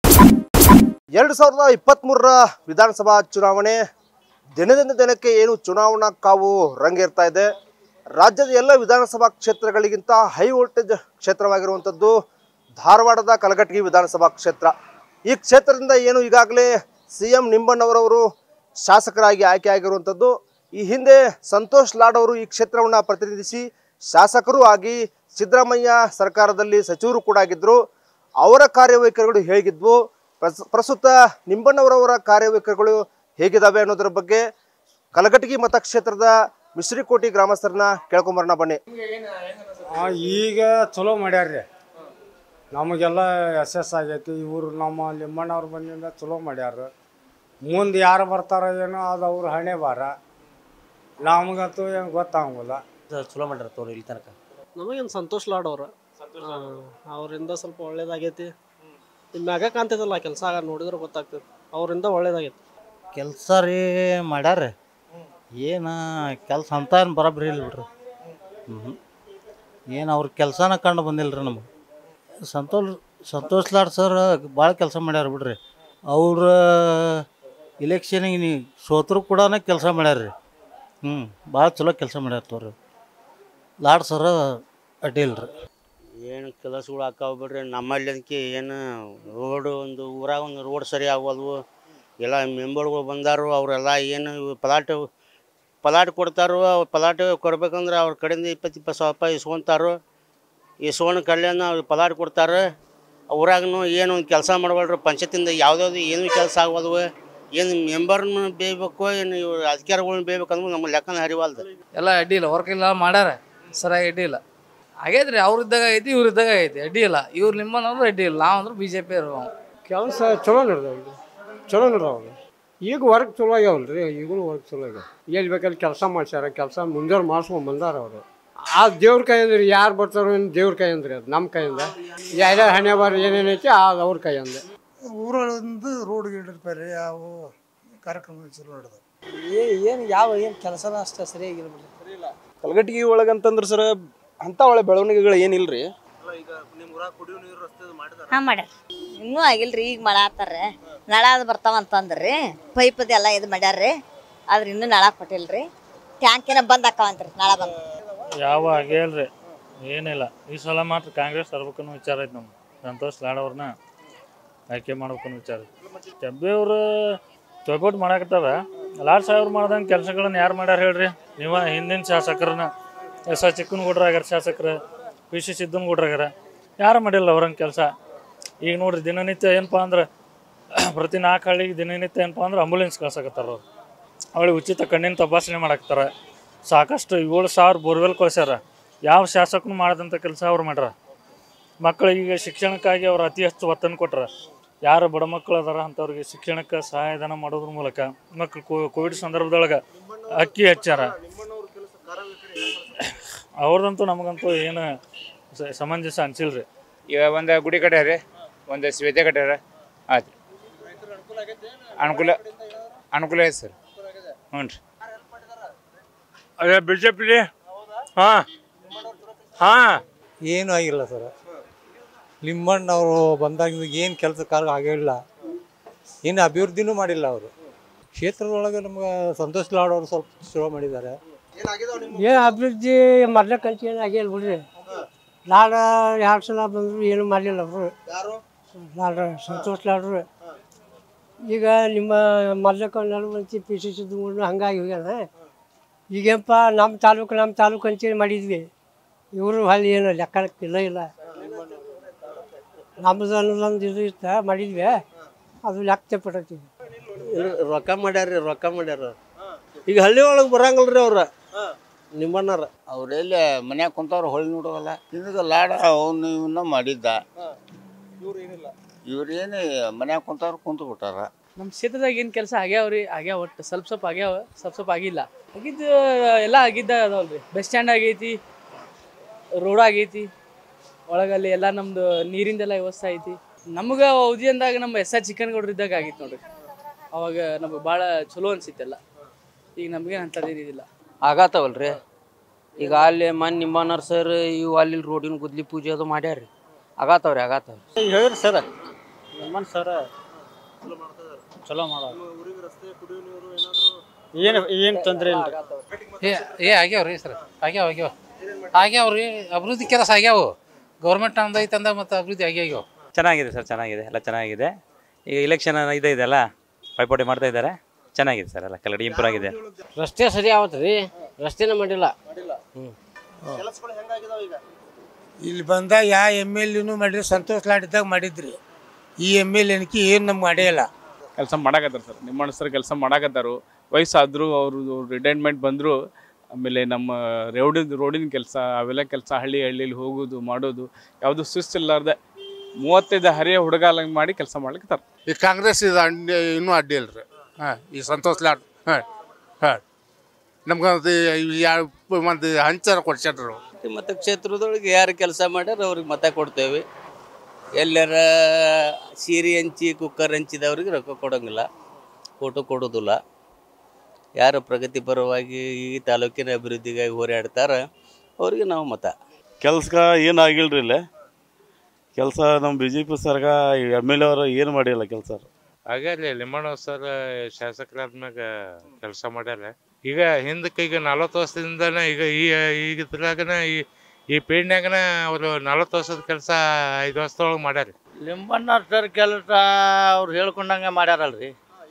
ಎರಡು ಸಾವಿರದ ಇಪ್ಪತ್ತ್ಮೂರರ ವಿಧಾನಸಭಾ ಚುನಾವಣೆ ದಿನದಿಂದ ದಿನಕ್ಕೆ ಏನು ಚುನಾವಣಾ ಕಾವು ರಂಗೇರ್ತಾ ಇದೆ ರಾಜ್ಯದ ಎಲ್ಲ ವಿಧಾನಸಭಾ ಕ್ಷೇತ್ರಗಳಿಗಿಂತ ಹೈ ವೋಲ್ಟೇಜ್ ಕ್ಷೇತ್ರವಾಗಿರುವಂಥದ್ದು ಧಾರವಾಡದ ಕಲಘಟಗಿ ವಿಧಾನಸಭಾ ಕ್ಷೇತ್ರ ಈ ಕ್ಷೇತ್ರದಿಂದ ಏನು ಈಗಾಗಲೇ ಸಿ ಎಂ ನಿಂಬಣ್ಣವರವರು ಶಾಸಕರಾಗಿ ಆಯ್ಕೆ ಆಗಿರುವಂಥದ್ದು ಈ ಹಿಂದೆ ಸಂತೋಷ್ ಲಾಡ್ ಅವರು ಈ ಕ್ಷೇತ್ರವನ್ನು ಪ್ರತಿನಿಧಿಸಿ ಶಾಸಕರೂ ಆಗಿ ಸಿದ್ದರಾಮಯ್ಯ ಸರ್ಕಾರದಲ್ಲಿ ಸಚಿವರು ಕೂಡ ಆಗಿದ್ದರು ಅವರ ಕಾರ್ಯವೈಖರಿಗಳು ಹೇಗಿದ್ವು ಪ್ರಸ್ ಪ್ರಸ್ತುತ ನಿಂಬಣ್ಣವರವರ ಕಾರ್ಯವೈಖರಿಗಳು ಹೇಗಿದ್ದಾವೆ ಅನ್ನೋದ್ರ ಬಗ್ಗೆ ಕಲಘಟಗಿ ಮತಕ್ಷೇತ್ರದ ಮಿಶ್ರಿಕೋಟಿ ಗ್ರಾಮಸ್ಥರನ್ನ ಕೇಳ್ಕೊಂಬರೋಣ ಬನ್ನಿ ಆ, ಈಗ ಚಲೋ ಮಾಡ್ಯಾರ್ರಿ ನಮಗೆಲ್ಲ ಎಸ್ ಎಸ್ ಆಗೈತಿ ಇವರು ನಮ್ಮ ಲಿಂಬಣ್ಣವ್ರು ಬಂದಿಂದ ಚಲೋ ಮಾಡ್ಯಾರ ಮುಂದೆ ಯಾರು ಬರ್ತಾರ ಏನೋ ಅದು ಅವ್ರ ಹಣೆ ಬಾರ ನಮಗಂತೂ ಏನು ಗೊತ್ತಾಗಂಗಿಲ್ಲ ಚಲೋ ಮಾಡ್ಯಾರ ತೋರಿ ಇಲ್ಲಿ ತನಕ ನಮಗೇನು ಸಂತೋಷ್ ಲಾಡ್ ಅವ್ರ ಅವರಿಂದ ಸ್ವಲ್ಪ ಒಳ್ಳೇದಾಗೈತಿ ಇನ್ನು ಮ್ಯಾಗ ಕಾಣ್ತೈತಲ್ಲ ಕೆಲಸ ನೋಡಿದ್ರೆ ಗೊತ್ತಾಗ್ತದೆ ಅವರಿಂದ ಒಳ್ಳೇದಾಗೈತಿ ಕೆಲಸ ರೀ ಮಾಡ್ಯಾರ ಏನು ಕೆಲಸ ಅಂತ ಏನು ಬರೋಬ್ಬರಿ ಇಲ್ಲ ಬಿಡ್ರಿ ಹ್ಞೂ ಏನು ಅವ್ರ ಕೆಲಸನ ಕಂಡು ಬಂದಿಲ್ಲ ರೀ ನಮಗೆ ಸಂತೋಷ್ ಸಂತೋಷ್ ಲಾಡ್ ಸರ್ ಭಾಳ ಕೆಲಸ ಮಾಡ್ಯಾರ ಬಿಡ್ರಿ ಅವ್ರ ಇಲೆಕ್ಷನಿಗೆ ನೀ ಸೋತ್ರು ಕೂಡ ಕೆಲಸ ಮಾಡ್ಯಾರ ರೀ ಹ್ಞೂ ಭಾಳ ಚಲೋ ಕೆಲಸ ಮಾಡ್ಯಾರ ತೋರಿ ಲಾಡ್ ಸರ್ ಅಡ್ಡಿ ಇಲ್ಲ ರೀ ಏನು ಕೆಲಸಗಳು ಆಕಾವ ಬಿಡ್ರಿ ನಮ್ಮಲ್ಲಿ ಅದಕ್ಕೆ ಏನು ರೋಡ್ ಒಂದು ಊರಾಗ ಒಂದು ರೋಡ್ ಸರಿ ಆಗೋಲ್ವು ಎಲ್ಲ ಮೆಂಬರ್ಗಳು ಬಂದಾರು ಅವರೆಲ್ಲ ಏನು ಇವು ಪಲಾಟ್ ಪಲಾಟ್ ಕೊಡ್ತಾರೋ ಅವ್ರು ಪಲಾಟ್ ಕೊಡ್ಬೇಕಂದ್ರೆ ಅವ್ರ ಕಡೆಯಿಂದ ಇಪ್ಪತ್ತು ಇಪ್ಪತ್ತು ಸಾವಿರ ರೂಪಾಯಿ ಇಸ್ಕೊಂತಾರೋ ಇಸ್ಕೊಂಡು ಕಲ್ಯಾಣ ಅವ್ರು ಪಲಾಟ್ ಕೊಡ್ತಾರೆ ಊರಾಗನು ಏನು ಒಂದು ಕೆಲಸ ಮಾಡಬಾರ್ದು ಪಂಚಾಯತಿಂದ ಯಾವುದ್ಯಾವ್ದು ಏನು ಕೆಲಸ ಆಗೋಲ್ವು ಏನು ಮೆಂಬರ್ನ ಬೇಯಬೇಕು ಏನು ಇವ್ರು ಅಧಿಕಾರಿಗಳ್ನ ಬೇಯ್ಬೇಕಂದ್ರೆ ನಮ್ಮ ಲೆಕ್ಕನ ಹರಿವಲ್ದು ಎಲ್ಲ ಅಡ್ಡಿ ಇಲ್ಲ ವರ್ಕ್ ಇಲ್ಲ ಮಾಡ್ಯಾರ ಸರಿಯಾಗಿ ಅಡ್ಡಿ ಇಲ್ಲ ಆಗೈತ್ರಿ ಅವ್ರ ಇದ್ದಾಗ ಐತಿ ಇವ್ರ ಇದ್ದಾಗ ಐತಿ ಅಡ್ಡಿ ಇಲ್ಲ ಇವ್ರು ನಿಮ್ಮನ್ನೋರು ಅಡ್ಡಿ ಇಲ್ಲ ನಾವು ಅಂದ್ರೆ ಬಿ ಜೆ ಪಿ ಇರೋ ಕೆಲಸ ಚಲೋ ನಡೆದವ್ರಿ ಚಲೋ ನಡೆದವ್ರಿ ಈಗ ವರ್ಕ್ ಚಲೋ ಆಗ್ಯಾವಲ್ರಿ ಈಗಲೂ ವರ್ಕ್ ಚಲೋ ಆಗ್ಯಾವ ಎಲ್ಲಿ ಬೇಕಲ್ಲಿ ಕೆಲಸ ಮಾಡ್ಸ್ಯಾರ ಕೆಲಸ ಮುಂಜಾನೆ ಮಾಡ್ಸ್ಕೊಂಡ್ ಬಂದಾರ ಅವರು ಆ ದೇವ್ರ ಕೈ ಅಂದ್ರೆ ಯಾರು ಬರ್ತಾರೋ ಏನು ದೇವ್ರ ಕೈ ಅಂದ್ರೆ ಅದು ನಮ್ಮ ಕೈಯಿಂದ ಯಾರ್ಯಾರ ಹಣೆ ಬಾರ ಏನೇನೈತಿ ಅದು ಅವ್ರ ಕೈಯಿಂದ ಊರೊಳಗಿಂದ ರೋಡ್ ಗಿಡ್ ಇರ್ತಾರೆ ಯಾವ ಕಾರ್ಯಕ್ರಮ ಚಲೋ ನಡೆದವು ಏನು ಯಾವ ಏನು ಕೆಲಸನ ಅಷ್ಟೇ ಸರಿಯಾಗಿಲ್ಲ ಬಿಡ್ರಿ ಕಲಗಟ್ಟಿಗೆ ಒಳಗಂತಂದ್ರೆ ಸರ್ ಅಂತ ಒಳ್ಳೆ ಬೆಳವಣಿಗೆಗಳು ಏನಿಲ್ರಿ ಹಾಂ ಮಾಡ್ಯಾರ ಇನ್ನೂ ಆಗಿಲ್ರಿ ಈಗ ಮಾಡಾತ್ತಾರ ನಳ ಅದು ಬರ್ತಾವ ಅಂತಂದ್ರಿ ಪೈಪದ ಎಲ್ಲ ಇದು ಮಾಡ್ಯಾರ್ರಿ ಆದ್ರೆ ಇನ್ನೂ ನಳ ಕೊಟ್ಟಿಲ್ರಿ ಟ್ಯಾಂಕಿನ ಬಂದ್ ಆಕಾವಂತ್ರಿ ನಳ ಬಂದ್ ಯಾವ ಆಗೇ ಇಲ್ರಿ ಏನಿಲ್ಲ ಈ ಸಲ ಮಾತ್ರ ಕಾಂಗ್ರೆಸ್ ತರ್ಬೇಕನ್ನೋ ವಿಚಾರ ಐತೆ ನಮ್ಗೆ ಸಂತೋಷ್ ಲಾಡ್ ಅವ್ರನ್ನ ಆಯ್ಕೆ ಮಾಡ್ಬೇಕನ್ನೋ ವಿಚಾರ ಐತಿ ಚಬ್ಬಿ ಅವರು ತೊಗೊಟ್ಟು ಮಾಡಾಕತ್ತಾರ ಲಾಡ್ ಸಾಹೇಬ್ರು ಮಾಡ್ದಂಗೆ ಕೆಲಸಗಳನ್ನ ಯಾರು ಮಾಡ್ಯಾರ ಹೇಳ್ರಿ ನೀವ ಹಿಂದಿನ ಶಾಸಕರನ್ನ ಎಸ್ ಆ ಚಿಕ್ಕನಗೌಡ್ರ ಆಗ್ಯಾರ ಶಾಸಕರು ಪಿ ಸಿ ಸಿದ್ದನಗೌಡ್ರ ಆಗ್ಯಾರ ಯಾರು ಮಾಡಿಲ್ಲ ಅವ್ರಂಗೆ ಕೆಲಸ ಈಗ ನೋಡ್ರಿ ದಿನನಿತ್ಯ ಏನಪ್ಪ ಅಂದ್ರೆ ಪ್ರತಿ ನಾಲ್ಕು ಹಳ್ಳಿಗೆ ದಿನನಿತ್ಯ ಏನಪ್ಪ ಅಂದ್ರೆ ಆಂಬುಲೆನ್ಸ್ ಕಳ್ಸಕತ್ತಾರ ಅವ್ರು ಅವಳಿಗೆ ಉಚಿತ ಕಣ್ಣಿನ ತಪಾಸಣೆ ಮಾಡಾಕ್ತಾರೆ ಸಾಕಷ್ಟು ಏಳು ಸಾವಿರ ಬೋರ್ವೆಲ್ ಕಳ್ಸ್ಯಾರ ಯಾವ ಶಾಸಕನು ಮಾಡದಂಥ ಕೆಲಸ ಅವ್ರು ಮಾಡ್ಯಾರ ಮಕ್ಕಳಿಗೆ ಶಿಕ್ಷಣಕ್ಕಾಗಿ ಅವ್ರು ಅತಿ ಹೆಚ್ಚು ಒತ್ತನ್ನು ಕೊಟ್ರ ಯಾರು ಬಡ ಮಕ್ಕಳು ಅದಾರ ಅಂಥವ್ರಿಗೆ ಶಿಕ್ಷಣಕ್ಕೆ ಸಹಾಯಧನ ಮಾಡೋದ್ರ ಮೂಲಕ ಮಕ್ಕಳು ಕೋವಿಡ್ ಸಂದರ್ಭದೊಳಗೆ ಅಕ್ಕಿ ಹಚ್ಚಾರ ಅವ್ರದಂತೂ ನಮಗಂತೂ ಏನು ಸ- ಸಮಂಜಸ ಅನ್ಸಿಲ್ರಿ ಇವಾಗ ಒಂದು ಗುಡಿ ಕಟ್ಯಾರ ಒಂದು ಸ್ವೇತೆ ಕಟ್ಯಾರ ಆಯ್ತು ಅನುಕೂಲ ಅನುಕೂಲ ಐತೆ ಸರ್ ಹ್ಞೂ ರೀ ಅದೇ ಬಿ ಜೆ ಪಿಲಿ ಹಾಂ ಹಾಂ ಏನೂ ಆಗಿಲ್ಲ ಸರ್ ಲಿಂಬಣ್ಣವರು ಬಂದಾಗ ಏನು ಕೆಲಸ ಕಾರ್ಯ ಆಗಿಲ್ಲ ಏನು ಅಭಿವೃದ್ಧಿನೂ ಮಾಡಿಲ್ಲ ಅವರು ಕ್ಷೇತ್ರದೊಳಗೆ ನಮ್ಗೆ ಸಂತೋಷ್ ಲಾಡ್ ಅವರು ಸ್ವಲ್ಪ ಚಲೋ ಮಾಡಿದ್ದಾರೆ ಏನು ಅಭಿವೃದ್ಧಿ ಮೊದ್ಲ ಕಂಚಿ ಏನು ಆಗಿಲ್ಲ ಬಿಡ್ರಿ ಲಾಡ ಎರಡು ಸಲ ಬಂದರು ಏನು ಮಾಡಲಿಲ್ಲ ಅವರು ಲಾಡ ಸಂತೋಷ್ ಲಾಡ್ರು ಈಗ ನಿಮ್ಮ ಮೊದ್ಲಕ್ಕ ನಡುವಂತಿ ಪಿ ಸಿ ಸಿದ್ದು ಹಂಗಾಗಿ ಹೋಗ್ಯಾನ ಈಗೇನಪ್ಪ ನಮ್ಮ ತಾಲೂಕು ನಮ್ಮ ತಾಲೂಕು ಅಂತೇಳಿ ಮಾಡಿದ್ವಿ ಇವರು ಅಲ್ಲಿ ಏನು ಲೆಕ್ಕಕ್ಕಿಲ್ಲ ಇಲ್ಲ ನಮ್ಮದು ಅನ್ನೋದೊಂದು ಇದು ಇತ್ತ ಮಾಡಿದ್ವಿ ಅದು ಲೆಕ್ಕ ತಪ್ಪಿಟ್ಟೈತಿ ರೊಕ್ಕ ಮಾಡ್ಯಾರ ರೊಕ್ಕ ಮಾಡ್ಯಾರ ಈಗ ಹಳ್ಳಿ ಒಳಗೆ ಬರಂಗಲ್ರಿ ಅವ್ರ ನಿಮ್ಮಣ್ಣರ ಅವ್ರೆಲ್ಲ ಮನ್ಯಾಗ ಕುಂತವ್ರು ಹೊಳಿ ನೋಡೋಲ್ಲ ನಿನಗೆ ಲಾಡ ಅವನು ಇವನ್ನ ಮಾಡಿದ್ದ ಇವ್ರೇನು ಮನ್ಯಾಗ ಕುಂತವ್ರು ಕುಂತು ಬಿಟ್ಟಾರ ನಮ್ಮ ಕ್ಷೇತ್ರದಾಗ ಏನು ಕೆಲಸ ಆಗ್ಯಾವ್ರಿ ಆಗ್ಯಾವ ಒಟ್ಟು ಸ್ವಲ್ಪ ಸ್ವಲ್ಪ ಆಗ್ಯಾವ ಸ್ವಲ್ಪ ಸ್ವಲ್ಪ ಆಗಿಲ್ಲ ಆಗಿದ್ದು ಎಲ್ಲ ಆಗಿದ್ದ ಅದಾವಲ್ರಿ ಬಸ್ ಸ್ಟ್ಯಾಂಡ್ ಆಗೈತಿ ರೋಡ್ ಆಗೈತಿ ಒಳಗಲ್ಲಿ ಎಲ್ಲ ನಮ್ದು ನೀರಿಂದೆಲ್ಲ ವ್ಯವಸ್ಥೆ ಐತಿ ನಮ್ಗೆ ಅವಧಿ ಅಂದಾಗ ನಮ್ಮ ಎಸ್ ಆರ್ ಚಿಕನ್ ಗೌಡ್ರು ಇದ್ದಾಗ ಆಗಿತ್ತು ನೋಡ್ರಿ ಅವಾಗ ನಮಗೆ ಭಾಳ ಚಲೋ ಅನ್ಸಿತ್ತೆಲ್ಲ ಈಗ ನಮಗೆ ಅಂಥದ್ದೇನಿದಿಲ್ಲ ಆಗತ್ತವಲ್ರಿ ಈಗ ಅಲ್ಲಿ ಮನ್ ನಿಂಬಣ್ಣರ್ ಸರ್ ಇವು ಅಲ್ಲಿ ರೋಡಿನ ಗುದ್ಲಿ ಪೂಜೆ ಅದು ಮಾಡ್ಯಾರ್ರಿ ಆಗತ್ತವ್ರಿ ಆಗತ್ತವ್ರಿ ಹೇಳ್ರಿ ಸರ್ ನಿಮ್ಮಣ್ಣ ಸರ್ ಚಲೋ ಮಾಡೋ ಏನು ಏನು ತೊಂದರೆ ಇಲ್ಲ ಏ ಏ ಆಗ್ಯಾವ್ರಿ ಸರ್ ಆಗ್ಯಾವ ಆಗ್ಯಾವ ಆಗ್ಯಾವ್ರಿ ಅಭಿವೃದ್ಧಿ ಕೆಲಸ ಆಗ್ಯಾವ ಗೌರ್ಮೆಂಟ್ ನಮ್ದು ಐತೆ ಅಂದಾಗ ಮತ್ತೆ ಅಭಿವೃದ್ಧಿ ಆಗ್ಯಾವ ಚೆನ್ನಾಗಿದೆ ಸರ್ ಚೆನ್ನಾಗಿದೆ ಎಲ್ಲ ಚೆನ್ನಾಗಿದೆ ಈಗ ಇಲೆಕ್ಷನ್ ಇದು ಇದೆಲ್ಲ ಪೈಪೋಟಿ ಮಾಡ್ತಾ ಇದ್ದಾರೆ ಚೆನ್ನಾಗಿದೆ ಸರ್ ಎಲ್ಲ ಕಲ್ಲಡಿ ಇಂಪ್ರೂವ್ ಆಗಿದೆ ರಸ್ತೆ ಸರಿ ಆವತ್ರಿ ರಸ್ತೆನೇ ಮಾಡಿಲ್ಲ ಹ್ಞೂ ಇಲ್ಲಿ ಬಂದಾಗ ಯಾವ ಎಮ್ ಎಲ್ ಎನೂ ಮಾಡಿರಿ ಸಂತೋಷ್ ಲಾಡಿದ್ದಾಗ ಮಾಡಿದ್ರಿ ಈ ಎಮ್ ಎಲ್ ಎನ್ಕಿ ಏನು ನಮ್ಗೆ ಮಾಡಿಲ್ಲ ಕೆಲಸ ಮಾಡಾಕತ್ತಾರ ಸರ್ ನಿಮ್ಮ ಸರ್ ಕೆಲಸ ಮಾಡಾಕತ್ತಾರು ವಯಸ್ಸಾದ್ರು ಅವ್ರದ್ದು ರಿಟೈರ್ಮೆಂಟ್ ಬಂದರು ಆಮೇಲೆ ನಮ್ಮ ರೋಡಿನ ರೋಡಿನ ಕೆಲಸ ಅವೆಲ್ಲ ಕೆಲಸ ಹಳ್ಳಿ ಹಳ್ಳಿಲಿ ಹೋಗೋದು ಮಾಡೋದು ಯಾವುದು ಸುಸ್ತಿಲ್ಲಾರ್ದೆ ಮೂವತ್ತೈದು ಹರಿಯ ಹುಡುಗಾಲಂಗೆ ಮಾಡಿ ಕೆಲಸ ಮಾಡ್ಲಿಕ್ಕೆ ಈ ಕಾಂಗ್ರೆಸ್ ಇದು ಅಡ್ಡಿ ಇನ್ನೂ ಅಡ್ಡಿ ಇಲ್ರಿ ಹಾಂ ಈ ಸಂತೋಷ್ ಲಾಡ್ ಹಾಂ ಹಾಂ ನಮ್ಗೆ ಅದು ಯಾವ ಒಂದು ಹಂಚಾರ ಕೊಡ್ಸ್ಯಾಡ್ರು ಮತ್ತು ಕ್ಷೇತ್ರದೊಳಗೆ ಯಾರು ಕೆಲಸ ಮಾಡ್ಯಾರ ಅವ್ರಿಗೆ ಮತ ಕೊಡ್ತೇವೆ ಎಲ್ಲರ ಸೀರೆ ಹಂಚಿ ಕುಕ್ಕರ್ ಹಂಚಿದವ್ರಿಗೆ ರೊಕ್ಕ ಕೊಡೋಂಗಿಲ್ಲ ಫೋಟೋ ಕೊಡೋದಿಲ್ಲ ಯಾರು ಪ್ರಗತಿಪರವಾಗಿ ಈ ತಾಲೂಕಿನ ಅಭಿವೃದ್ಧಿಗಾಗಿ ಹೋರಾಡ್ತಾರ ಅವ್ರಿಗೆ ನಾವು ಮತ ಕೆಲ್ಸ ಏನು ಆಗಿಲ್ರಿ ಇಲ್ಲೇ ಕೆಲಸ ನಮ್ಮ ಬಿ ಜೆ ಪಿ ಸರ್ಗ ಎಮ್ ಎಲ್ ಎ ಅವರು ಏನು ಮಾಡಿಲ್ಲ ಕೆಲಸ ಹಾಗಾದ್ರೆ ಲಿಂಬಣ್ಣ ಸರ್ ಶಾಸಕರಾದ್ಮ್ಯಾಗ ಕೆಲಸ ಮಾಡ್ಯಾರ ಈಗ ಹಿಂದಕ್ಕೆ ಈಗ ನಲವತ್ತು ವರ್ಷದಿಂದನೇ ಈಗ ಈ ಈಗ ಇದ್ರಾಗನ ಈ ಈ ಪೀಡ್ನ್ಯಾಗನ ಅವರು ನಲವತ್ತು ವರ್ಷದ ಕೆಲಸ ಐದು ವರ್ಷದೊಳಗೆ ಮಾಡ್ಯಾರ ಲಿಂಬಣ್ಣ ಸರ್ ಕೆಲಸ ಅವ್ರು ಹೇಳ್ಕೊಂಡಂಗೆ ಮಾಡ್ಯಾರಲ್ರಿ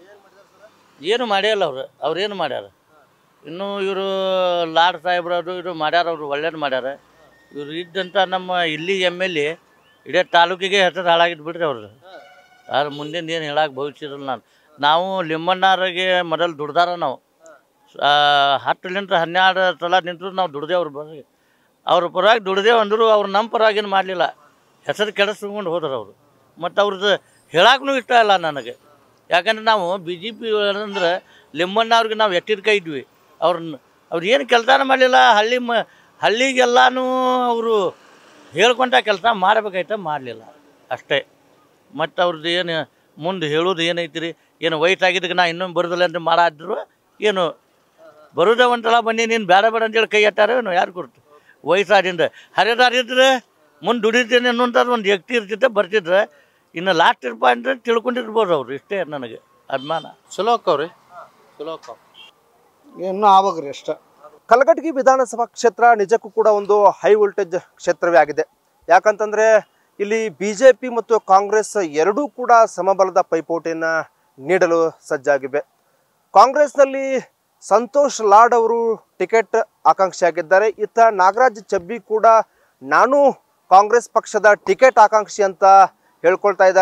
ಏನು ಮಾಡ್ಯಾರ ಅವ್ರು ಅವ್ರೇನು ಮಾಡ್ಯಾರ ಇನ್ನೂ ಇವರು ಲಾಡ್ ಸಾಹೇಬ್ರದು ಇದು ಮಾಡ್ಯಾರ ಅವರು ಒಳ್ಳೇದು ಮಾಡ್ಯಾರ ಇವ್ರು ಇದ್ದಂಥ ನಮ್ಮ ಇಲ್ಲಿ ಎಮ್ ಎಲ್ ಎ ಇಡೀ ತಾಲೂಕಿಗೆ ಹೆಸರು ಹಾಳಾಗಿದ್ದು ಬಿಡ್ರಿ ಅವ್ರದ್ದು ಆದ್ರೆ ಮುಂದಿನ ಏನು ಹೇಳಕ್ಕೆ ಭವಿಷ್ಯದಲ್ಲ ನಾನು ನಾವು ಲಿಂಬಣ್ಣರಿಗೆ ಮೊದಲು ದುಡ್ದಾರ ನಾವು ಆ, ಹತ್ತಲಿಂದ ಹನ್ನೆರಡು ಸಲ ನಿಂತರು ನಾವು ದುಡ್ದೇವ್ರು ಬರ್ರಿ ಅವ್ರ ಪರವಾಗಿ ದುಡ್ದೇವು ಅಂದರು ಅವ್ರು ನಮ್ಮ ಪರವಾಗಿನ ಮಾಡಲಿಲ್ಲ ಹೆಸರು ಕೆಡಿಸ್ಕೊಂಡು ಹೋದ್ರು ಅವರು ಮತ್ತು ಅವ್ರದ್ದು ಹೇಳಕ್ಕೂ ಇಷ್ಟ ಇಲ್ಲ ನನಗೆ ಯಾಕಂದ್ರೆ ನಾವು ಬಿ ಜೆ ಪಿ ಅಂದ್ರೆ ಲಿಂಬಣ್ಣ ಅವ್ರಿಗೆ ನಾವು ಎತ್ತಿದ ಇದ್ವಿ ಅವ್ರನ್ನ ಅವ್ರು ಏನು ಕೆಲಸನ ಮಾಡಲಿಲ್ಲ ಹಳ್ಳಿ ಮ ಹಳ್ಳಿಗೆಲ್ಲನೂ ಅವರು ಹೇಳ್ಕೊಂತ ಕೆಲಸ ಮಾಡಬೇಕಾಯ್ತ ಮಾಡಲಿಲ್ಲ ಅಷ್ಟೇ ಮತ್ತು ಅವ್ರದ್ದು ಏನು ಮುಂದೆ ಹೇಳೋದು ಏನೈತಿ ರೀ ಏನು ವಯಸ್ಸಾಗಿದ್ದಕ್ಕೆ ನಾ ಇನ್ನೊಂದು ಬರೋದಿಲ್ಲ ಅಂತ ಮಾಡಾದ್ರು ಏನು ಬರೋದೇ ಒಂದ್ಸಲ ಬನ್ನಿ ನೀನು ಬೇಡ ಬೇಡ ಅಂತೇಳಿ ಕೈ ಎಟ್ಟಾರ ಏನು ಯಾರು ಕೊಡ್ತು ವಯಸ್ಸಾದಿಂದ ಹರಿದಾರಿದ್ರೆ ಮುಂದೆ ದುಡಿತೀನಿ ಅನ್ನೋಂಥದ್ದು ಒಂದು ವ್ಯಕ್ತಿ ಇರ್ತಿದ್ದೆ ಬರ್ತಿದ್ರೆ ಇನ್ನು ಲಾಸ್ಟ್ ಇರ್ಪ ಅಂತ ತಿಳ್ಕೊಂಡಿರ್ಬೋದು ಅವ್ರು ಇಷ್ಟೇ ನನಗೆ ಅಭಿಮಾನ ಚಲೋ ಅಕ್ಕವ್ರಿ ಚಲೋ ಅಕ್ಕವ್ ಇನ್ನೂ ಆವಾಗ್ರಿ ಅಷ್ಟ ಕಲಘಟಗಿ ವಿಧಾನಸಭಾ ಕ್ಷೇತ್ರ ನಿಜಕ್ಕೂ ಕೂಡ ಒಂದು ಹೈ ವೋಲ್ಟೇಜ್ ಕ್ಷೇತ್ರವೇ ಆಗಿದೆ ಯಾಕಂತಂದ್ರೆ ಇಲ್ಲಿ ಬಿಜೆಪಿ ಮತ್ತು ಕಾಂಗ್ರೆಸ್ ಎರಡೂ ಕೂಡ ಸಮಬಲದ ಪೈಪೋಟಿಯನ್ನ ನೀಡಲು ಸಜ್ಜಾಗಿವೆ ಕಾಂಗ್ರೆಸ್ನಲ್ಲಿ ಸಂತೋಷ್ ಲಾಡ್ ಅವರು ಟಿಕೆಟ್ ಆಕಾಂಕ್ಷಿಯಾಗಿದ್ದಾರೆ ಇತ್ತ ನಾಗರಾಜ್ ಚಬ್ಬಿ ಕೂಡ ನಾನು ಕಾಂಗ್ರೆಸ್ ಪಕ್ಷದ ಟಿಕೆಟ್ ಆಕಾಂಕ್ಷಿ ಅಂತ ಹೇಳ್ಕೊಳ್ತಾ ಇದ್ದಾರೆ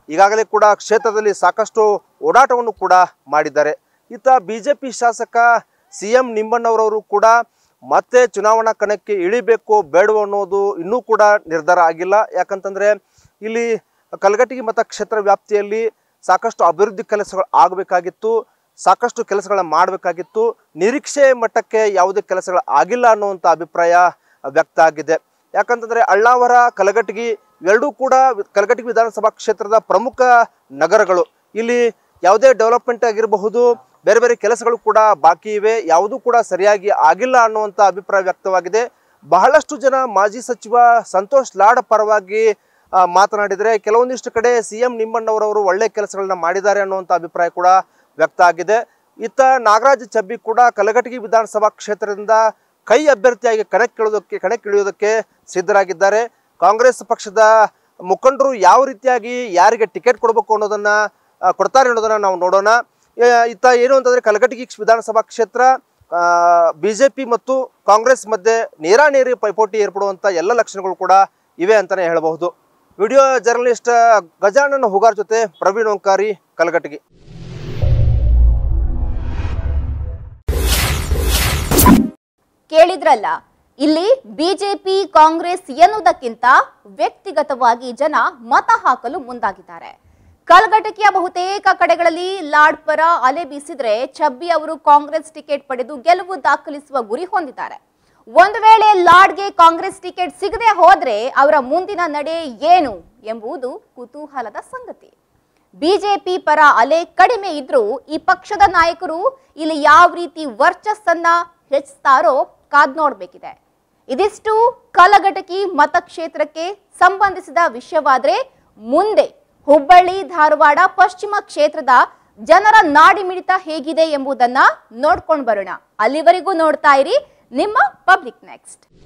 ಈಗಾಗಲೇ ಕೂಡ ಕ್ಷೇತ್ರದಲ್ಲಿ ಸಾಕಷ್ಟು ಓಡಾಟವನ್ನು ಕೂಡ ಮಾಡಿದ್ದಾರೆ ಇತ್ತ ಬಿಜೆಪಿ ಶಾಸಕ ಸಿ ಎಂ ನಿಂಬಣ್ಣವರವರು ಕೂಡ ಮತ್ತೆ ಚುನಾವಣಾ ಕಣಕ್ಕೆ ಇಳಿಬೇಕು ಬೇಡವೋ ಅನ್ನೋದು ಇನ್ನೂ ಕೂಡ ನಿರ್ಧಾರ ಆಗಿಲ್ಲ ಯಾಕಂತಂದ್ರೆ ಇಲ್ಲಿ ಕಲಘಟಗಿ ಮತಕ್ಷೇತ್ರ ವ್ಯಾಪ್ತಿಯಲ್ಲಿ ಸಾಕಷ್ಟು ಅಭಿವೃದ್ಧಿ ಕೆಲಸಗಳು ಆಗಬೇಕಾಗಿತ್ತು ಸಾಕಷ್ಟು ಕೆಲಸಗಳನ್ನ ಮಾಡಬೇಕಾಗಿತ್ತು ನಿರೀಕ್ಷೆ ಮಟ್ಟಕ್ಕೆ ಯಾವುದೇ ಕೆಲಸಗಳು ಆಗಿಲ್ಲ ಅನ್ನುವಂಥ ಅಭಿಪ್ರಾಯ ವ್ಯಕ್ತ ಆಗಿದೆ ಯಾಕಂತಂದ್ರೆ ಅಳ್ಳಾವರ ಕಲಘಟಗಿ ಎರಡೂ ಕೂಡ ಕಲಘಟಗಿ ವಿಧಾನಸಭಾ ಕ್ಷೇತ್ರದ ಪ್ರಮುಖ ನಗರಗಳು ಇಲ್ಲಿ ಯಾವುದೇ ಡೆವಲಪ್ಮೆಂಟ್ ಆಗಿರಬಹುದು ಬೇರೆ ಬೇರೆ ಕೆಲಸಗಳು ಕೂಡ ಬಾಕಿ ಇವೆ ಯಾವುದೂ ಕೂಡ ಸರಿಯಾಗಿ ಆಗಿಲ್ಲ ಅನ್ನುವಂಥ ಅಭಿಪ್ರಾಯ ವ್ಯಕ್ತವಾಗಿದೆ ಬಹಳಷ್ಟು ಜನ ಮಾಜಿ ಸಚಿವ ಸಂತೋಷ್ ಲಾಡ್ ಪರವಾಗಿ ಆ, ಮಾತನಾಡಿದರೆ ಕೆಲವೊಂದಿಷ್ಟು ಕಡೆ ಸಿ ಎಂ ನಿಮ್ಮಣ್ಣವರವರು ಒಳ್ಳೆ ಕೆಲಸಗಳನ್ನ ಮಾಡಿದ್ದಾರೆ ಅನ್ನುವಂಥ ಅಭಿಪ್ರಾಯ ಕೂಡ ವ್ಯಕ್ತ ಆಗಿದೆ ಇತ್ತ ನಾಗರಾಜ್ ಚಬ್ಬಿ ಕೂಡ ಕಲಘಟಗಿ ವಿಧಾನಸಭಾ ಕ್ಷೇತ್ರದಿಂದ ಕೈ ಅಭ್ಯರ್ಥಿಯಾಗಿ ಕಣಕ್ಕಿಳಿಯೋದಕ್ಕೆ ಕಣಕ್ಕಿಳಿಯೋದಕ್ಕೆ ಸಿದ್ಧರಾಗಿದ್ದಾರೆ ಕಾಂಗ್ರೆಸ್ ಪಕ್ಷದ ಮುಖಂಡರು ಯಾವ ರೀತಿಯಾಗಿ ಯಾರಿಗೆ ಟಿಕೆಟ್ ಕೊಡಬೇಕು ಅನ್ನೋದನ್ನ ಆ, ಕೊಡ್ತಾರೆ ಅನ್ನೋದನ್ನ ನಾವು ನೋಡೋಣ ಆ, ಇತ್ತ ಏನು ಅಂತಂದ್ರೆ ಕಲಘಟಗಿ ವಿಧಾನಸಭಾ ಕ್ಷೇತ್ರ ಬಿಜೆಪಿ ಮತ್ತು ಕಾಂಗ್ರೆಸ್ ಮಧ್ಯೆ ನೇರಾನೇರಿ ಪೈಪೋಟಿ ಏರ್ಪಡುವಂತ ಎಲ್ಲ ಲಕ್ಷಣಗಳು ಕೂಡ ಇವೆ ಅಂತಾನೆ ಹೇಳಬಹುದು ವಿಡಿಯೋ ಜರ್ನಲಿಸ್ಟ್ ಗಜಾನನ ಹುಗಾರ್ ಜೊತೆ ಪ್ರವೀಣ್ ಓಂಕಾರಿ ಕಲಘಟಗಿ ಕೇಳಿದ್ರಲ್ಲ ಇಲ್ಲಿ ಬಿಜೆಪಿ ಕಾಂಗ್ರೆಸ್ ಎನ್ನುವುದಕ್ಕಿಂತ ವ್ಯಕ್ತಿಗತವಾಗಿ ಜನ ಮತ ಹಾಕಲು ಮುಂದಾಗಿದ್ದಾರೆ ಕಲ್ಗಟಕಿಯ ಬಹುತೇಕ ಕಡೆಗಳಲ್ಲಿ ಲಾಡ್ ಪರ ಅಲೆ ಬೀಸಿದ್ರೆ ಚಬ್ಬಿ ಅವರು ಕಾಂಗ್ರೆಸ್ ಟಿಕೆಟ್ ಪಡೆದು ಗೆಲುವು ದಾಖಲಿಸುವ ಗುರಿ ಹೊಂದಿದ್ದಾರೆ ಒಂದು ವೇಳೆ ಲಾಡ್ಗೆ ಕಾಂಗ್ರೆಸ್ ಟಿಕೆಟ್ ಸಿಗದೆ ಹೋದ್ರೆ ಅವರ ಮುಂದಿನ ನಡೆ ಏನು ಎಂಬುದು ಕುತೂಹಲದ ಸಂಗತಿ ಬಿಜೆಪಿ ಪರ ಅಲೆ ಕಡಿಮೆ ಇದ್ರೂ ಈ ಪಕ್ಷದ ನಾಯಕರು ಇಲ್ಲಿ ಯಾವ ರೀತಿ ವರ್ಚಸ್ಸನ್ನ ಹೆಚ್ಚಿಸ್ತಾರೋ ಕಾದ್ ನೋಡ್ಬೇಕಿದೆ ಇದಿಷ್ಟು ಕಲಘಟಕಿ ಮತಕ್ಷೇತ್ರಕ್ಕೆ ಸಂಬಂಧಿಸಿದ ವಿಷಯವಾದ್ರೆ ಮುಂದೆ ಹುಬ್ಬಳ್ಳಿ ಧಾರವಾಡ ಪಶ್ಚಿಮ ಕ್ಷೇತ್ರದ ಜನರ ನಾಡಿ ಮಿಡಿತ ಹೇಗಿದೆ ಎಂಬುದನ್ನ ನೋಡ್ಕೊಂಡು ಬರೋಣ ಅಲ್ಲಿವರೆಗೂ ನೋಡ್ತಾ ಇರಿ ನಿಮ್ಮ ಪಬ್ಲಿಕ್ ನೆಕ್ಸ್ಟ್